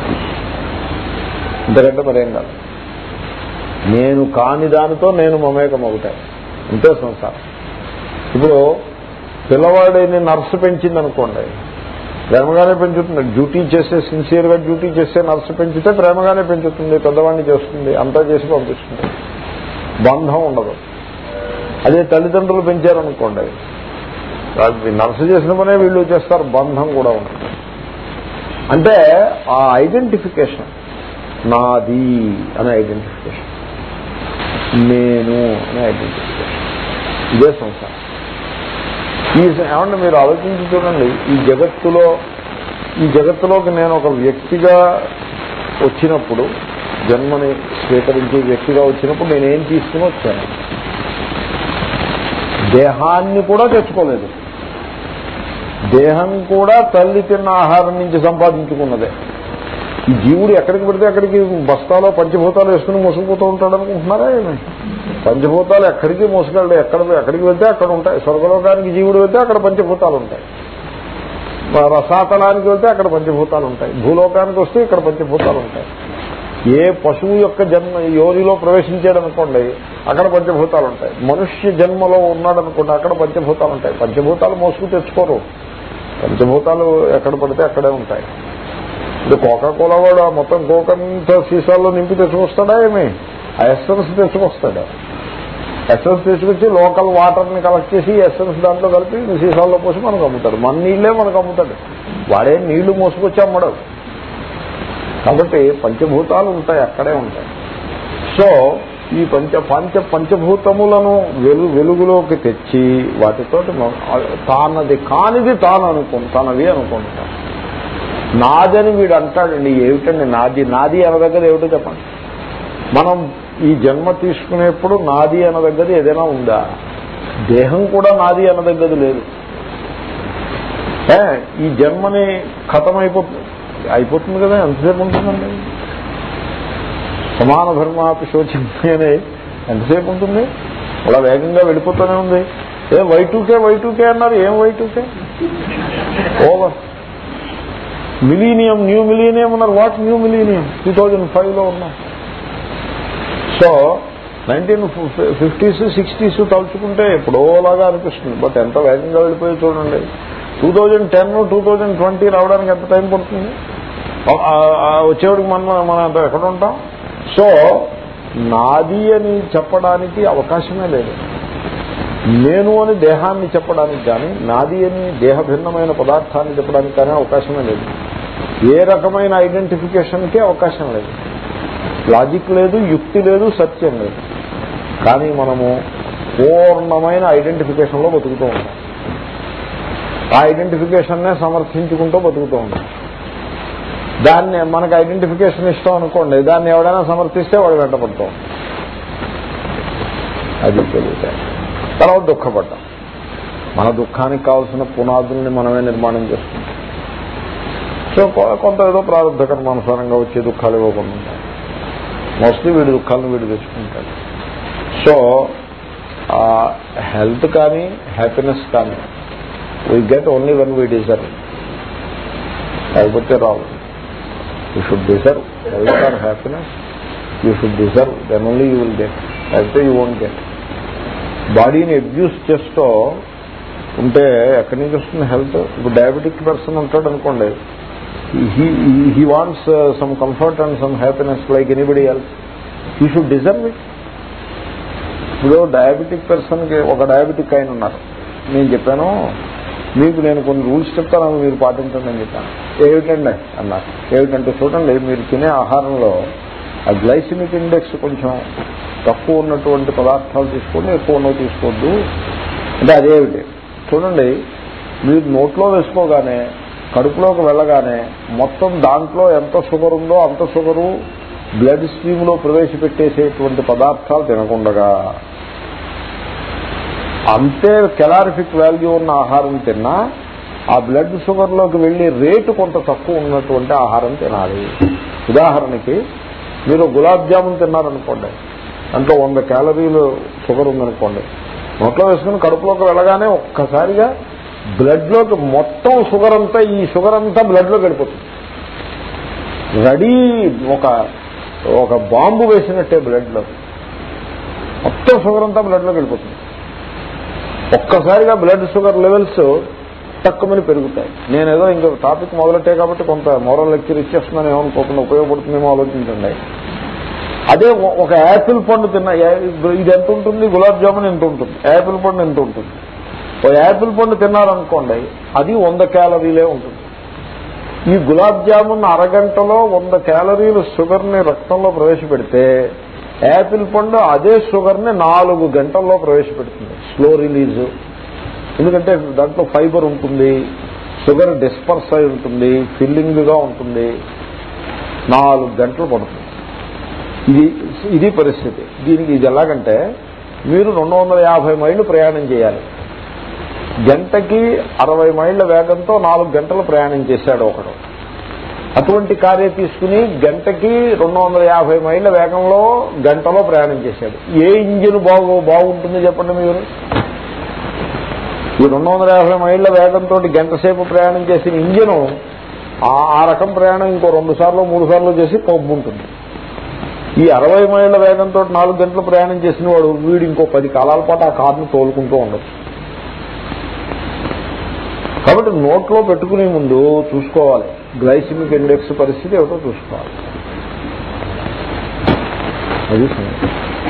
ఇంతకంటే మరేం కాదు నేను కాని దానితో నేను మమేకమగుతాయి అంతే సంసారం ఇప్పుడు పిల్లవాడిని నర్సు పెంచింది అనుకోండి ప్రేమగానే పెంచుతుంది డ్యూటీ చేసే సిన్సియర్గా డ్యూటీ చేసే నర్సు పెంచితే ప్రేమగానే పెంచుతుంది పెద్దవాడిని చేస్తుంది అంతా చేసి పంపిస్తుంది బంధం ఉండదు అదే తల్లిదండ్రులు పెంచారనుకోండి అది నర్సు చేసిన పనే వీళ్ళు చేస్తారు బంధం కూడా ఉంటుంది అంటే ఆ ఐడెంటిఫికేషన్ నాది అనే ఐడెంటిఫికేషన్ నేను అనే ఐడెంటిఫికేషన్ ఇదే సంసారం ఈ ఏమంటే మీరు ఆలోచించి చూడండి ఈ జగత్తులో ఈ జగత్తులోకి నేను ఒక వ్యక్తిగా వచ్చినప్పుడు జన్మని స్వీకరించే వ్యక్తిగా వచ్చినప్పుడు నేనేం తీసుకుని వచ్చాను దేహాన్ని కూడా తెచ్చుకోలేదు దేహం కూడా తల్లి తిన్న ఆహారం నుంచి సంపాదించుకున్నదే ఈ జీవుడు ఎక్కడికి పెడితే అక్కడికి బస్తాలో పంచభూతాలు వేసుకుని మోసుకుపోతూ ఉంటాడు అనుకుంటున్నారా ఏమి పంచభూతాలు ఎక్కడికి మోసుకెళ్ళడు ఎక్కడ ఎక్కడికి వెళ్తే అక్కడ ఉంటాయి స్వర్గలోకానికి జీవుడు వెళ్తే అక్కడ పంచభూతాలు ఉంటాయి రసాతలానికి వెళ్తే అక్కడ పంచభూతాలు ఉంటాయి భూలోకానికి వస్తే ఇక్కడ పంచభూతాలు ఉంటాయి ఏ పశువు యొక్క జన్మ యోనిలో ప్రవేశించాడు అనుకోండి అక్కడ పంచభూతాలు ఉంటాయి మనుష్య జన్మలో ఉన్నాడు అనుకోండి అక్కడ పంచభూతాలు ఉంటాయి పంచభూతాలు మోసుకు తెచ్చుకోరు పంచభూతాలు ఎక్కడ పడితే అక్కడే ఉంటాయి ఇప్పుడు కోకా కోలా వాడు ఆ మొత్తం కోకంతా సీసాల్లో నింపి తెచ్చుకొస్తాడా ఏమి ఆ ఎస్సెన్స్ తెచ్చుకొస్తాడు ఎస్సెన్స్ తెచ్చుకొచ్చి లోకల్ వాటర్ని కలెక్ట్ చేసి ఎస్సెన్స్ దాంట్లో కలిపి సీసాల్లో పోసి మనకు అమ్ముతాడు మన నీళ్ళే మనకు అమ్ముతాడు వాడే నీళ్లు మోసుకొచ్చి అమ్మడు కాబట్టి పంచభూతాలు ఉంటాయి అక్కడే ఉంటాయి సో ఈ పంచ పంచ పంచభూతములను వెలు వెలుగులోకి తెచ్చి వాటితోటి తానది కానిది తాను అనుకో తనది అనుకుంటాను నాదని వీడు అంటాడండి ఏమిటండి నాది నాది అనదగ్గది ఏమిటో చెప్పండి మనం ఈ జన్మ తీసుకునేప్పుడు నాది అనదగ్గది ఏదైనా ఉందా దేహం కూడా నాది అనదగ్గది లేదు ఈ జన్మని ఖతం అయిపోతుంది అయిపోతుంది కదా ఎంతసేపు ఉంటుందండి సమాన ధర్మాపి శోచించి అని ఎంతసేపు ఉంటుంది అలా వేగంగా వెళ్ళిపోతూనే ఉంది ఏ వై టూకే వై టూకే అన్నారు ఏం Y two K over millennium new millennium అన్నారు what new millennium two thousand ఫైవ్లో ఉన్నాం సో నైన్టీన్ ఫిఫ్టీస్ సిక్స్టీస్ తలుచుకుంటే ఎప్పుడోలాగా అనిపిస్తుంది బట్ ఎంత వేగంగా వెళ్ళిపోయి చూడండి two thousand ten two thousand twenty రావడానికి ఎంత టైం పడుతుంది వచ్చేవాడికి మనం మనం అంత ఎక్కడ ఉంటాం సో నాది అని చెప్పడానికి అవకాశమే లేదు నేను అని దేహాన్ని చెప్పడానికి కానీ నాది అని దేహ భిన్నమైన పదార్థాన్ని చెప్పడానికి కానీ అవకాశమే లేదు ఏ రకమైన ఐడెంటిఫికేషన్కే అవకాశం లేదు లాజిక్ లేదు యుక్తి లేదు సత్యం లేదు కానీ మనము పూర్ణమైన ఐడెంటిఫికేషన్లో బతుకుతూ ఉంటాం ఆ ఐడెంటిఫికేషన్నే సమర్థించుకుంటూ బతుకుతూ ఉంటాం దాన్ని మనకు ఐడెంటిఫికేషన్ ఇష్టం అనుకోండి దాన్ని ఎవడైనా సమర్థిస్తే వాడు వెంటపడతాం అది తెలియదు తర్వాత దుఃఖపడ్డాం మన దుఃఖానికి కావాల్సిన పునాదుల్ని మనమే నిర్మాణం చేసుకుంటాం సో కొంత ఏదో ప్రారంభ కర్మానుసారంగా వచ్చే దుఃఖాలు ఇవ్వకుండా ఉంటాయి మోస్ట్లీ వీడి దుఃఖాలను వీడు తెచ్చుకుంటాడు సో హెల్త్ కానీ హ్యాపీనెస్ కానీ we get only one we deserve లేకపోతే రావు you should deserve health or happiness you should deserve then only you will get లేకపోతే యూ వోంట్ గెట్ బాడీని అబ్యూస్ చేస్తూ ఉంటే ఎక్కడి నుంచి వస్తుంది హెల్త్ ఇప్పుడు డయాబెటిక్ పర్సన్ ఉంటాడు అనుకోండి he wants some comfort and some happiness like anybody else you should deserve it ఇప్పుడు డయాబెటిక్ పర్సన్కి ఒక డయాబెటిక్ ఆయన ఉన్నారు నేను చెప్పాను మీకు నేను కొన్ని రూల్స్ చెప్తాను అవి మీరు పాటించండి అని చెప్పాను ఏమిటండి అన్నారు ఏమిటంటే చూడండి మీరు తినే ఆహారంలో ఆ గ్లైసిమిక్ ఇండెక్స్ కొంచెం తక్కువ ఉన్నటువంటి పదార్థాలు తీసుకోండి ఎక్కువ ఉన్నవి తీసుకోవద్దు అంటే అదేమిటి చూడండి మీరు నోట్లో వేసుకోగానే కడుపులోకి వెళ్ళగానే మొత్తం దాంట్లో ఎంత షుగర్ ఉందో అంత షుగరు బ్లడ్ స్ట్రీమ్ లో ప్రవేశపెట్టేసేటువంటి పదార్థాలు తినకుండగా అంతే కెలారిఫిక్ వాల్యూ ఉన్న ఆహారం తిన్నా ఆ బ్లడ్ షుగర్లోకి వెళ్ళే రేటు కొంత తక్కువ ఉన్నటువంటి ఆహారం తినాలి ఉదాహరణకి మీరు గులాబ్ జామున్ తిన్నారనుకోండి దాంట్లో వంద క్యాలరీలు షుగర్ ఉందనుకోండి నోట్లో వేసుకుని కడుపులోకి వెళ్ళగానే ఒక్కసారిగా బ్లడ్లోకి మొత్తం షుగర్ అంతా ఈ షుగర్ అంతా బ్లడ్లోకి వెళ్ళిపోతుంది రెడీ ఒక ఒక బాంబు వేసినట్టే బ్లడ్లో మొత్తం షుగర్ అంతా బ్లడ్లోకి వెళ్ళిపోతుంది ఒక్కసారిగా బ్లడ్ షుగర్ లెవెల్స్ తక్కువని పెరుగుతాయి నేనేదో ఇంకా టాపిక్ మొదలెట్టే కాబట్టి కొంత మోరల్ లెక్చర్ ఇచ్చేస్తున్నాను ఏమనుకోకుండా ఉపయోగపడుతుందేమో ఆలోచించండి అదే ఒ- ఒక యాపిల్ పండు తిన్న యా- ఇది ఎంత ఉంటుంది గులాబ్ జామున్ ఎంత ఉంటుంది యాపిల్ పండు ఎంత ఉంటుంది ఓ యాపిల్ పండు తిన్నారనుకోండి అది వంద క్యాలరీలే ఉంటుంది ఈ గులాబ్ జామున్ అరగంటలో వంద క్యాలరీలు షుగర్ని రక్తంలో ప్రవేశపెడితే యాపిల్ పండు అదే షుగర్ని నాలుగు గంటల్లో ప్రవేశపెడుతుంది స్లో రిలీజ్ ఎందుకంటే దాంట్లో ఫైబర్ ఉంటుంది షుగర్ డిస్పర్స్ అయి ఉంటుంది ఫిల్లింగ్గా ఉంటుంది నాలుగు గంటలు పడుతుంది ఇది ఇది పరిస్థితి దీనికి ఇది ఎలాగంటే మీరు రెండు వందల యాభై మైళ్ళు ప్రయాణం చేయాలి గంటకి అరవై మైళ్ళ వేగంతో నాలుగు గంటలు ప్రయాణం చేశాడు ఒకడు అటువంటి కార్య తీసుకుని గంటకి రెండు వందల యాభై మైళ్ళ వేగంలో గంటలో ప్రయాణం చేశాడు ఏ ఇంజిన్ బాగు బాగుంటుంది చెప్పండి మీరు ఈ రెండు వందల యాభై మైళ్ళ వేగంతో గంట సేపు ప్రయాణం చేసిన ఇంజిన్ ఆ రకం ప్రయాణం ఇంకో రెండు సార్లు మూడు సార్లు చేసి పబ్బు ఉంటుంది ఈ అరవై మైళ్ళ వేగంతో నాలుగు గంటలు ప్రయాణం చేసిన వాడు వీడు ఇంకో పది కాలాల పాటు ఆ కారును తోలుకుంటూ ఉండొచ్చు కాబట్టి నోట్లో పెట్టుకునే ముందు చూసుకోవాలి గ్లైసిమిక్ ఇండెక్స్ పరిస్థితి ఏమిటో చూసుకోవాలి అది సంగతి.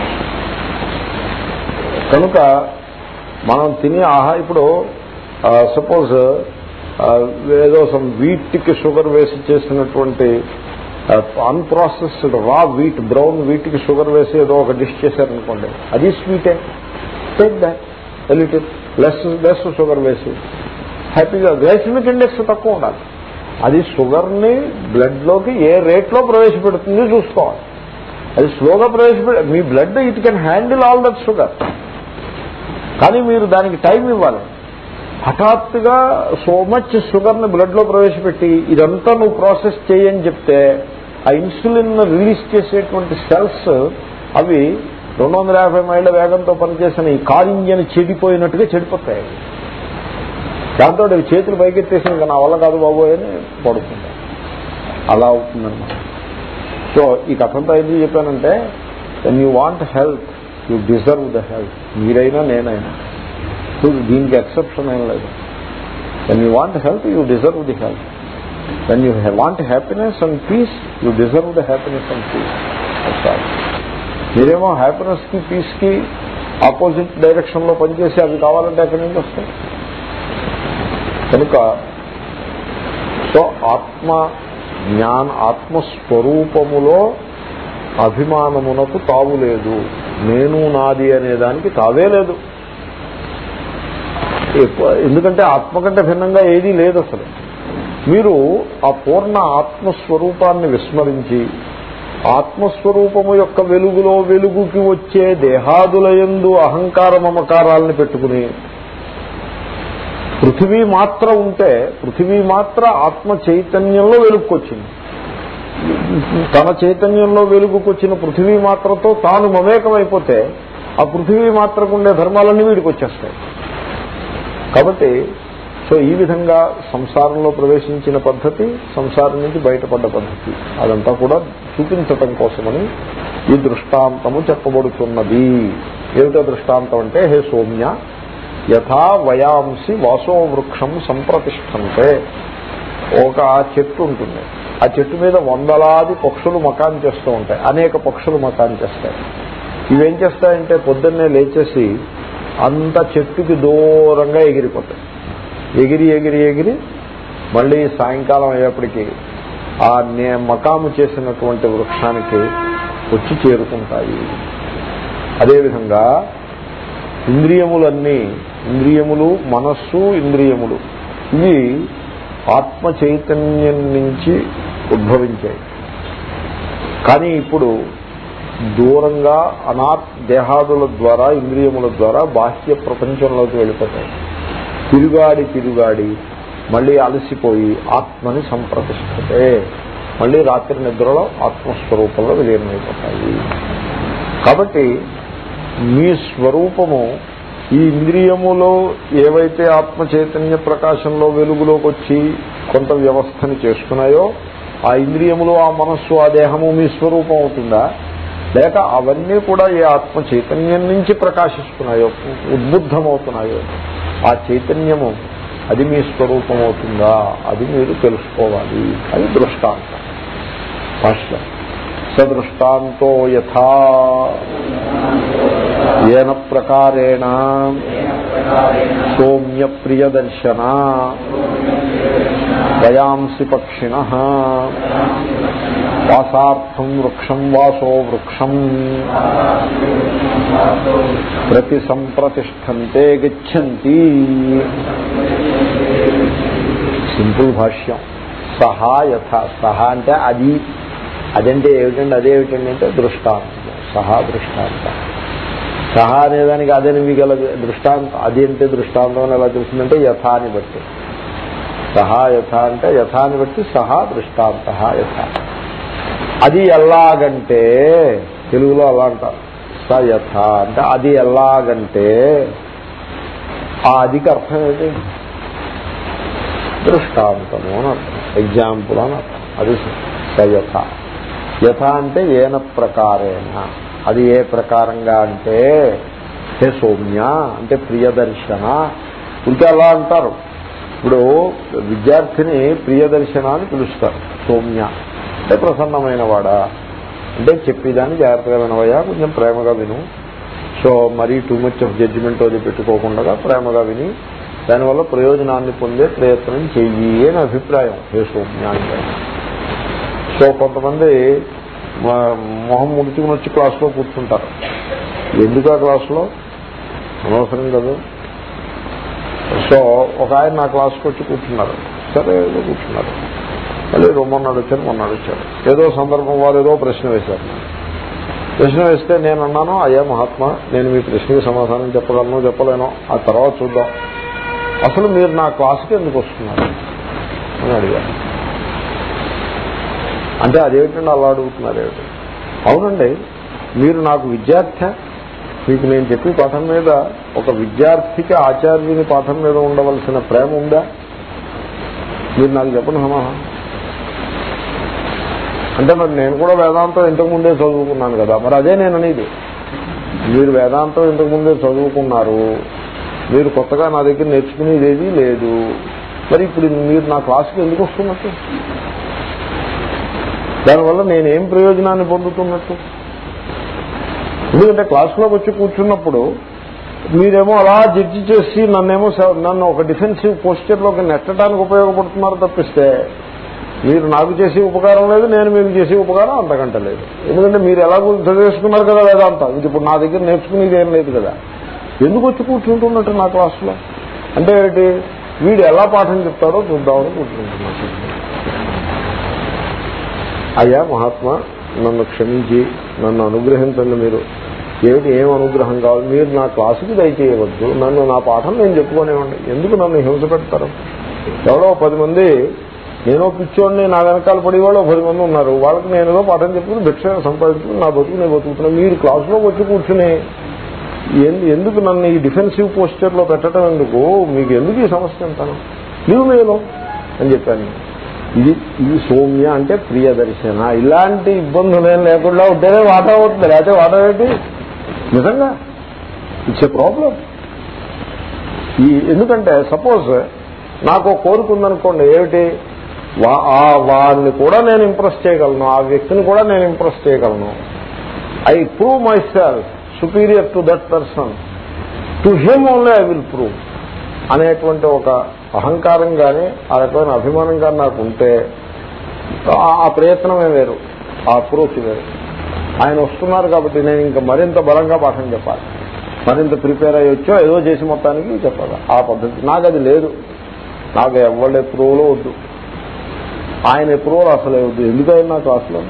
కనుక మనం తినే ఆహా ఇప్పుడు సపోజ్ ఏదో సమ్ వీట్కి షుగర్ వేసి చేసినటువంటి అన్ప్రాసెస్డ్ రా వీట్ బ్రౌన్ వీట్కి షుగర్ వేసి ఏదో ఒక డిష్ చేశారనుకోండి అది స్వీటే take that little less less sugar వేసి హ్యాపీగా గ్లైసిమిక్ ఇండెక్స్ తక్కువ ఉండాలి అది షుగర్ని బ్లడ్లోకి ఏ రేట్లో ప్రవేశపెడుతుంది చూసుకోవాలి అది స్లోగా ప్రవేశపెడ మీ blood it can handle all that sugar కానీ మీరు దానికి టైం ఇవ్వాలి హఠాత్తుగా సో మచ్ షుగర్ని బ్లడ్లో ప్రవేశపెట్టి ఇదంతా నువ్వు ప్రాసెస్ చేయని చెప్తే ఆ ఇన్సులిన్ రిలీజ్ చేసేటువంటి సెల్స్ అవి రెండు వందల యాభై మైళ్ళ వేగంతో పనిచేసిన ఈ కార్ ఇంజన్ చెడిపోయినట్టుగా చెడిపోతాయి దాంతో అవి చేతులు పైకెత్తేసి ఇంకా నా వల్ల కాదు బాబోయ్ అని పడుతుంది అలా అవుతుందన్నమాట సో ఈ కథంతా ఎందుకు చెప్పానంటే when you want health you deserve the health మీరైనా నేనైనా చూడు దీనికి ఎక్సెప్షన్ ఏం లేదు when you want health you deserve the health when you want happiness and peace you deserve the happiness and peace మీరేమో హ్యాపీనెస్కి పీస్కి ఆపోజిట్ డైరెక్షన్లో పనిచేసి అవి కావాలంటే ఎక్కడి నుంచి వస్తాయి కనుక సో ఆత్మ జ్ఞాన ఆత్మస్వరూపములో అభిమానమునకు తావు లేదు నేను నాది అనే దానికి తావే లేదు ఎక్కువ- ఎందుకంటే ఆత్మ కంటే భిన్నంగా ఏదీ లేదు అసలు మీరు ఆ పూర్ణ ఆత్మస్వరూపాన్ని విస్మరించి ఆత్మస్వరూపము యొక్క వెలుగులో వెలుగుకి వచ్చే దేహాదులయందు అహంకార మమకారాలను పెట్టుకుని పృథివీ మాత్ర ఉంటే పృథివీ మాత్ర ఆత్మ చైతన్యంలో వెలుగుకొచ్చింది తన చైతన్యంలో వెలుగుకొచ్చిన పృథివీ మాత్రతో తాను మమేకమైపోతే ఆ పృథివీ మాత్రకు ఉండే ధర్మాలన్నీ వీడికి వచ్చేస్తాయి కాబట్టి సో ఈ విధంగా సంసారంలో ప్రవేశించిన పద్ధతి సంసారం నుంచి బయటపడ్డ పద్ధతి అదంతా కూడా చూపించటం కోసమని ఈ దృష్టాంతము చెప్పబడుతున్నది ఏమిటో దృష్టాంతం అంటే హే సౌమ్య యథా వయాంసి వాసో వృక్షం సంప్రతిష్టంతే ఒక చెట్టు ఉంటుంది ఆ చెట్టు మీద వందలాది పక్షులు మకాన్ చేస్తూ ఉంటాయి అనేక పక్షులు మకాన్ చేస్తాయి ఇవేం చేస్తాయంటే పొద్దున్నే లేచేసి అంత చెట్టుకి దూరంగా ఎగిరిపోతాయి ఎగిరి ఎగిరి ఎగిరి మళ్ళీ సాయంకాలం అయ్యేప్పటికీ ఆ నే మకాము చేసినటువంటి వృక్షానికి వచ్చి చేరుకుంటాయి అదేవిధంగా ఇంద్రియములన్నీ ఇంద్రియములు మనస్సు ఇంద్రియములు ఇవి ఆత్మ చైతన్యం నుంచి ఉద్భవించాయి కానీ ఇప్పుడు దూరంగా అనాత్ దేహాదుల ద్వారా ఇంద్రియముల ద్వారా బాహ్య ప్రపంచంలోకి వెళ్ళిపోతాయి తిరుగాడి తిరుగాడి మళ్ళీ అలసిపోయి ఆత్మని సంప్రతిష్టతే మళ్ళీ రాత్రి నిద్రలో ఆత్మస్వరూపంలో విలీనమైపోతాయి కాబట్టి మీ స్వరూపము ఈ ఇంద్రియములో ఏవైతే ఆత్మ చైతన్య ప్రకాశంలో వెలుగులోకి వచ్చి కొంత వ్యవస్థని చేసుకున్నాయో ఆ ఇంద్రియములు ఆ మనస్సు ఆ దేహము మీ స్వరూపం అవుతుందా లేక అవన్నీ కూడా ఏ ఆత్మ చైతన్యం నుంచి ప్రకాశిస్తున్నాయో ఉద్బుద్ధమవుతున్నాయో ఆ చైతన్యము అది మీ స్వరూపం అవుతుందా అది మీరు తెలుసుకోవాలి అది దృష్టాంతం భాష్యం సదృష్టాంతో యథా ఏన ప్రకారేణ సౌమ్య ప్రియదర్శన వయాంసి పక్షిణ వాసార్థం వృక్షం వాసో వృక్షం ప్రతి సంప్రతిష్టంతే గచ్చంతి సింపుల్ భాష్యం సహా యథ సహా అంటే అది అదంటే ఏమిటండి అదేమిటండి అంటే దృష్టాంతం సహా దృష్టాంతం సహా అనేదానికి అదని మీకు ఎలా దృష్టాంతం అది అంటే దృష్టాంతం అని ఎలా తెలుస్తుందంటే యథాని బట్టి సహా యథ అంటే యథాని బట్టి సహా దృష్టాంత యథ అది ఎలాగంటే తెలుగులో అలా అంటారు స యథ అంటే అది ఎలాగంటే ఆ అదికి అర్థం ఏంటి దృష్టాంతము అని అర్థం ఎగ్జాంపుల్ అని అర్థం అది స యథ యథ అంటే ఏన ప్రకారేణ అది ఏ ప్రకారంగా అంటే హే సౌమ్య అంటే ప్రియదర్శన ఇంకా అలా అంటారు ఇప్పుడు విద్యార్థిని ప్రియదర్శన అని పిలుస్తారు సౌమ్య అంటే ప్రసన్నమైన వాడా అంటే చెప్పేదాన్ని జాగ్రత్తగా వినవయ్యా కొంచెం ప్రేమగా విను సో మరీ టూ మచ్ ఆఫ్ జడ్జిమెంట్ అది పెట్టుకోకుండా ప్రేమగా విని దానివల్ల ప్రయోజనాన్ని పొందే ప్రయత్నం చెయ్యి అని అభిప్రాయం హే సౌమ్య అంటే సో కొంతమంది మ- మొహం ముడుచుకుని వచ్చి క్లాస్లో కూర్చుంటారు ఎందుకు ఆ క్లాస్లో అనవసరం కదా సో ఒక ఆయన నా క్లాస్కి వచ్చి కూర్చున్నారు సరే ఏదో కూర్చున్నారు మళ్ళీ మొన్నాడు వచ్చారు మొన్నాడు వచ్చారు ఏదో సందర్భం వారు ఏదో ప్రశ్న వేశారు ప్రశ్న వేస్తే నేను అన్నాను అయ్యా మహాత్మా నేను మీ ప్రశ్నకి సమాధానం చెప్పగలను చెప్పలేను ఆ తర్వాత చూద్దాం అసలు మీరు నా క్లాస్కి ఎందుకు వస్తున్నారు అని అడిగారు అంటే అదేమిటండి అలా అడుగుతున్నారు ఏమిటి అవునండి మీరు నాకు విద్యార్థి మీకు నేను చెప్పి పాఠం మీద ఒక విద్యార్థికి ఆచార్యుని పాఠం మీద ఉండవలసిన ప్రేమ ఉందా మీరు నాకు చెప్పండి సమాధానం అంటే మరి నేను కూడా వేదాంతం ఇంతకు ముందే చదువుకున్నాను కదా మరి అదే నేను అనేది మీరు వేదాంతం ఇంతకు ముందే చదువుకున్నారు మీరు కొత్తగా నా దగ్గర నేర్చుకునేది ఏదీ లేదు మరి ఇప్పుడు మీరు నా క్లాసుకి ఎందుకు వస్తున్నట్టు దానివల్ల నేనేం ప్రయోజనాన్ని పొందుతున్నట్టు ఎందుకంటే క్లాసులోకి వచ్చి కూర్చున్నప్పుడు మీరేమో అలా జడ్జి చేసి నన్నేమో స- నన్ను ఒక డిఫెన్సివ్ పోస్చర్లోకి నెట్టడానికి ఉపయోగపడుతున్నారు తప్పిస్తే మీరు నాకు చేసే ఉపకారం లేదు నేను మీకు చేసే ఉపకారం అంతకంటే లేదు ఎందుకంటే మీరు ఎలా చదివేసుకున్నారు కదా వేదాంతం ఇది ఇప్పుడు నా దగ్గర నేర్చుకునేది ఏం లేదు కదా ఎందుకు వచ్చి కూర్చుంటున్నట్టు నా క్లాసులో అంటే ఏంటి వీడు ఎలా పాఠం చెప్తాడో చూద్దామని కూర్చుంటున్నట్టు అయ్యా మహాత్మా నన్ను క్షమించి నన్ను అనుగ్రహించండి మీరు ఏమిటి ఏం అనుగ్రహం కావాలి మీరు నా క్లాసుకి దయచేయవద్దు నన్ను నా పాఠం నేను చెప్పుకోనివ్వండి ఎందుకు నన్ను హింస పెడతారు ఎవరో పది మంది నేనో పిచ్చోడిని నా వెనకాల పడేవాళ్ళు పది మంది ఉన్నారు వాళ్ళకి నేను ఏదో పాఠం చెప్పుకుని భిక్ష సంపాదించుకుని నా బతుకు నేను బతుకుతున్నా మీరు క్లాసులోకి వచ్చి కూర్చుని ఎన్- ఎందుకు నన్ను ఈ డిఫెన్సివ్ పోస్చర్లో పెట్టడం ఎందుకు మీకు ఎందుకు ఈ సమస్య అంటాను లీవ్ మేలో అని చెప్పాను నేను. ఇది ఇది సౌమ్య అంటే ప్రియదర్శన ఇలాంటి ఇబ్బందులు ఏం లేకుండా ఉంటేనే వాటా అవుతుంది లేకపోతే వాటా ఏంటి నిజంగా ఇట్స్ ఏ ప్రాబ్లం ఈ ఎందుకంటే సపోజ్ నాకు ఒక కోరిక ఉందనుకోండి ఏమిటి వా- ఆ వాడిని కూడా నేను ఇంప్రెస్ చేయగలను ఆ వ్యక్తిని కూడా నేను ఇంప్రెస్ చేయగలను I prove myself superior to that person to him only I will prove అనేటువంటి ఒక అహంకారం కానీ ఆ రకమైన అభిమానం కానీ నాకు ఉంటే ఆ- ఆ ప్రయత్నమే వేరు ఆ అప్రోచ్ వేరు ఆయన వస్తున్నారు కాబట్టి నేను ఇంకా మరింత బలంగా పాఠం చెప్పాలి మరింత ప్రిపేర్ అయ్యొచ్చో ఏదో చేసి మొత్తానికి చెప్పాలి ఆ పద్ధతి నాకు అది లేదు నాకు ఎవరి ఎప్రూవలో వద్దు ఆయన ఎప్రూవల్ అసలే వద్దు ఎందుకైనా నాకు అసలు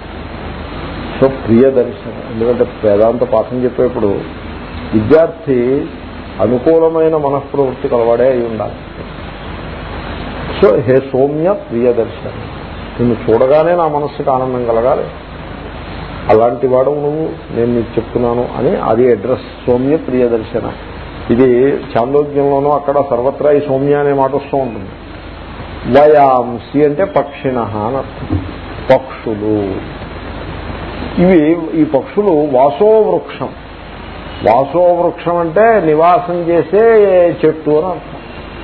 సో ప్రియ దర్శనం ఎందుకంటే వేదాంత పాఠం చెప్పేప్పుడు విద్యార్థి అనుకూలమైన మనఃప్రవృత్తి కలవాడే అయి ఉండాలి సో హే సౌమ్య ప్రియ దర్శనం నిన్ను చూడగానే నా మనస్సుకి ఆనందం కలగాలి అలాంటి వాడు నువ్వు నేను నీకు చెప్తున్నాను అని అది అడ్రస్ సౌమ్య ప్రియ దర్శన ఇది చాందోగ్యంలోనూ అక్కడ సర్వత్రా ఈ సౌమ్య అనే మాట వస్తూ ఉంటుంది వయాంసి అంటే పక్షిణ అని అర్థం పక్షులు ఇవి ఈ పక్షులు వాసో వృక్షం వాసో వృక్షం అంటే నివాసం చేసే చెట్టు అని అర్థం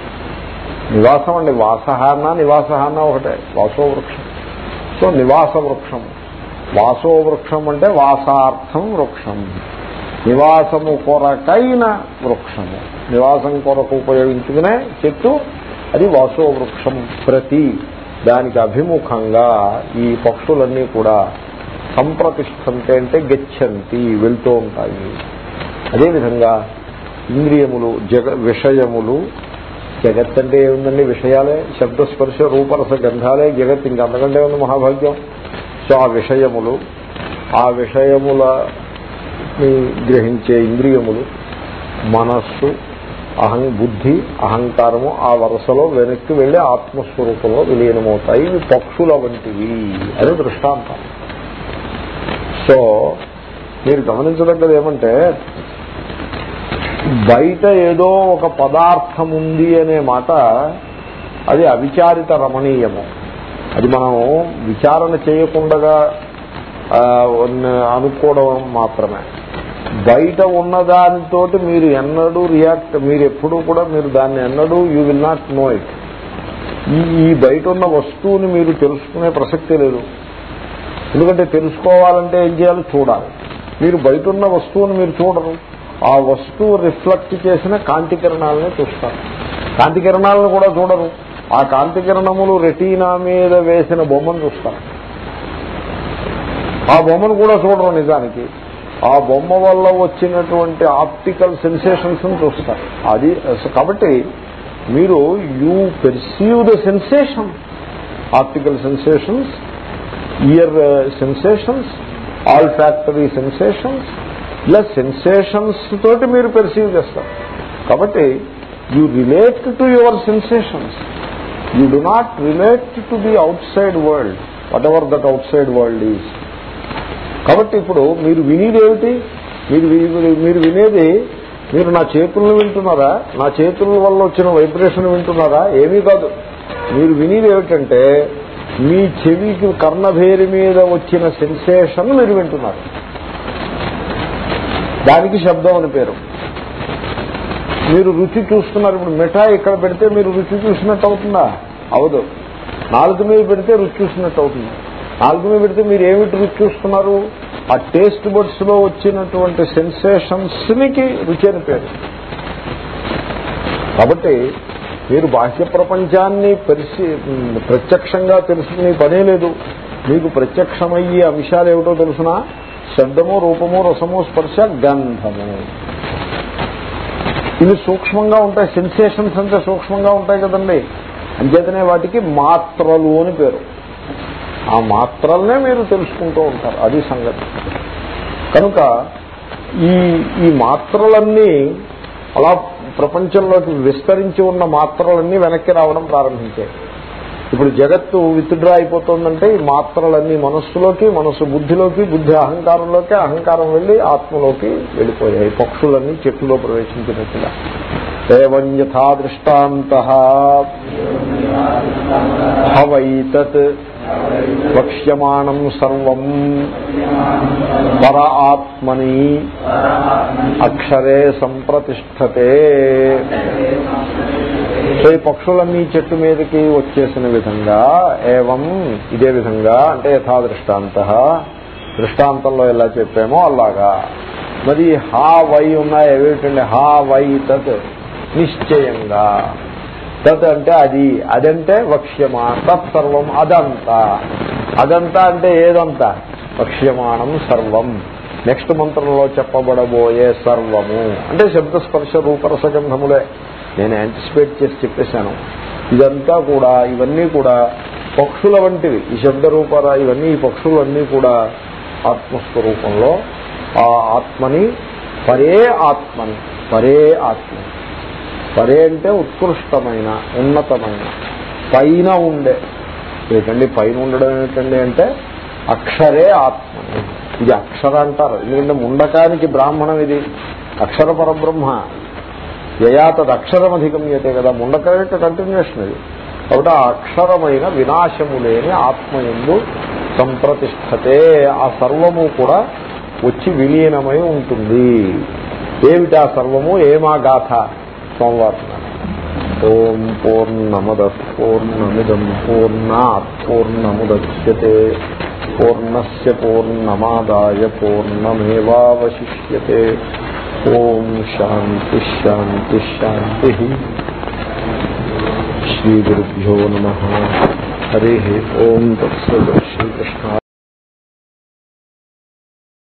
నివాసం అండి వాసహ అన్న నివాస అన్న ఒకటే వాసో వృక్షం సో నివాస వృక్షం వాసో వృక్షం అంటే వాసార్థం వృక్షం నివాసము కొరకైన వృక్షము నివాసం కొరకు ఉపయోగించుకునే చెట్టు అది వాసో వృక్షం ప్రతి దానికి అభిముఖంగా ఈ పక్షులన్నీ కూడా సంప్రతిష్టంతే అంటే గచ్చంతి వెళ్తూ ఉంటాయి అదేవిధంగా ఇంద్రియములు జగ విషయములు జగత్ అంటే ఏముందండి విషయాలే శబ్దస్పర్శ రూపరస గంధాలే జగత్ ఇంక అంతకంటే ఉంది మహాభాగ్యం సో ఆ విషయములు ఆ విషయములని గ్రహించే ఇంద్రియములు మనస్సు అహం బుద్ధి అహంకారము ఆ వరుసలో వెనక్కి వెళ్ళి ఆత్మస్వరూపంలో విలీనమవుతాయి ఇవి పక్షుల వంటివి అని దృష్టాంతం సో మీరు గమనించదగ్గది ఏమంటే బయట ఏదో ఒక పదార్థం ఉంది అనే మాట అది అవిచారిత రమణీయము అది మనం విచారణ చేయకుండా ఆ, ఉన్న- అనుకోవడం మాత్రమే బయట ఉన్న దానితోటి మీరు ఎన్నడూ రియాక్ట్ మీరు ఎప్పుడూ కూడా మీరు దాన్ని ఎన్నడూ you will not know it ఈ ఈ బయట ఉన్న వస్తువుని మీరు తెలుసుకునే ప్రసక్తే లేదు ఎందుకంటే తెలుసుకోవాలంటే ఏం చేయాలి చూడాలి మీరు బయట ఉన్న వస్తువుని మీరు చూడరు ఆ వస్తువు రిఫ్లెక్ట్ చేసిన కాంతి కిరణాలనే చూస్తారు కాంతి కిరణాలను కూడా చూడరు ఆ కాంతి కిరణములు రెటీనా మీద వేసిన బొమ్మను చూస్తారు ఆ బొమ్మను కూడా చూడరు నిజానికి ఆ బొమ్మ వల్ల వచ్చినటువంటి ఆప్టికల్ సెన్సేషన్స్ చూస్తారు అది కాబట్టి మీరు you perceive the sensation optical sensations ear sensations olfactory sensations ఇలా సెన్సేషన్స్ తోటి మీరు పెర్సీవ్ చేస్తారు కాబట్టి you relate to your sensations you do not relate to the outside world whatever that outside world is కాబట్టి ఇప్పుడు మీరు వినేది ఏమిటి మీరు వి- మీరు వినేది మీరు నా చేతులను వింటున్నారా నా చేతుల వల్ల వచ్చిన వైబ్రేషన్ వింటున్నారా ఏమీ కాదు మీరు వినేది ఏమిటంటే మీ చెవికి కర్ణభేరి మీద వచ్చిన సెన్సేషన్ మీరు వింటున్నారు దానికి శబ్దం అని పేరు మీరు రుచి చూస్తున్నారు ఇప్పుడు మిఠాయి ఇక్కడ పెడితే మీరు రుచి చూసినట్టు అవుతుందా అవదు నాలుగు మీద పెడితే రుచి చూసినట్టు అవుతుంది నాలుగు మీద పెడితే మీరు ఏమిటి రుచి చూస్తున్నారు ఆ టేస్ట్ బడ్స్ లో వచ్చినటువంటి సెన్సేషన్స్ నికి రుచి అని పేరు కాబట్టి మీరు బాహ్య ప్రపంచాన్ని పరిశీ ప్రత్యక్షంగా తెలుసుకునే పనే లేదు మీకు ప్రత్యక్షమయ్యే అంశాలు ఏమిటో తెలుసునా శబ్దము రూపము రసము స్పర్శ గంధము ఇవి సూక్ష్మంగా ఉంటాయి సెన్సేషన్స్ అంటే సూక్ష్మంగా ఉంటాయి కదండి అంచేతనే వాటికి మాత్రలు అని పేరు ఆ మాత్రలనే మీరు తెలుసుకుంటూ ఉంటారు అది సంగతి కనుక ఈ ఈ మాత్రలన్నీ అలా ప్రపంచంలోకి విస్తరించి ఉన్న మాత్రలన్నీ వెనక్కి రావడం ప్రారంభించాయి ఇప్పుడు జగత్తు విత్డ్రా అయిపోతుందంటే ఈ మాత్రలన్నీ మనస్సులోకి మనస్సు బుద్ధిలోకి బుద్ధి అహంకారంలోకి అహంకారం వెళ్ళి ఆత్మలోకి వెళ్ళిపోయాయి పక్షులన్నీ చెట్టులో ప్రవేశించినట్టుగా ఏవం యథా దృష్టాంత భవైతత్ వక్ష్యమాణం సర్వం పర ఆత్మని అక్షరే సంప్రతిష్టతే సో ఈ పక్షులన్నీ చెట్టు మీదకి వచ్చేసిన విధంగా ఏవం ఇదే విధంగా అంటే యథా దృష్టాంత దృష్టాంతంలో ఎలా చెప్పామో అలాగా మరి హా వై ఉన్నాయి ఏమిటండి హా వై తత్ నిశ్చయంగా తత్ అంటే అది అదంటే వక్ష్యమా తత్ సర్వం అదంతా అదంతా అంటే ఏదంతా వక్ష్యమాణం సర్వం నెక్స్ట్ మంత్రంలో చెప్పబడబోయే సర్వము అంటే శబ్దస్పర్శ రూపరసగంధములే నేను యాంటిసిపేట్ చేసి చెప్పేశాను ఇదంతా కూడా ఇవన్నీ కూడా పక్షుల వంటివి ఈ శబ్ద రూపర ఇవన్నీ ఈ పక్షులన్నీ కూడా ఆత్మస్వరూపంలో ఆ ఆత్మని పరే ఆత్మని పరే ఆత్మ పరే అంటే ఉత్కృష్టమైన ఉన్నతమైన పైన ఉండే ఏంటండి పైన ఉండడం ఏమిటండి అంటే అక్షరే ఆత్మని ఇది అక్షర అంటారు ఎందుకంటే ముండకానికి బ్రాహ్మణం ఇది అక్షర పరబ్రహ్మ యయా తద్ అక్షరమధిగమ్యతే కదా ముండక యొక్క కంటిన్యూషన్ ఇది కాబట్టి ఆ అక్షరమైన వినాశము లేని ఆత్మయందు సంప్రతిష్టతే ఆ సర్వము కూడా వచ్చి విలీనమై ఉంటుంది ఏమిటి ఆ సర్వము ఏమా గాథ సోమవారం ఓం పూర్ణమద పూర్ణమిదం పూర్ణాత్ పూర్ణముద్యతే పూర్ణస్ పూర్ణమాదాయ పూర్ణమేవాశిష్యతే ఓం శాంతి శాంతి శాంతి శ్రీ గురుభ్యో నమ హరి ఓం తత్సత్ శ్రీకృష్ణ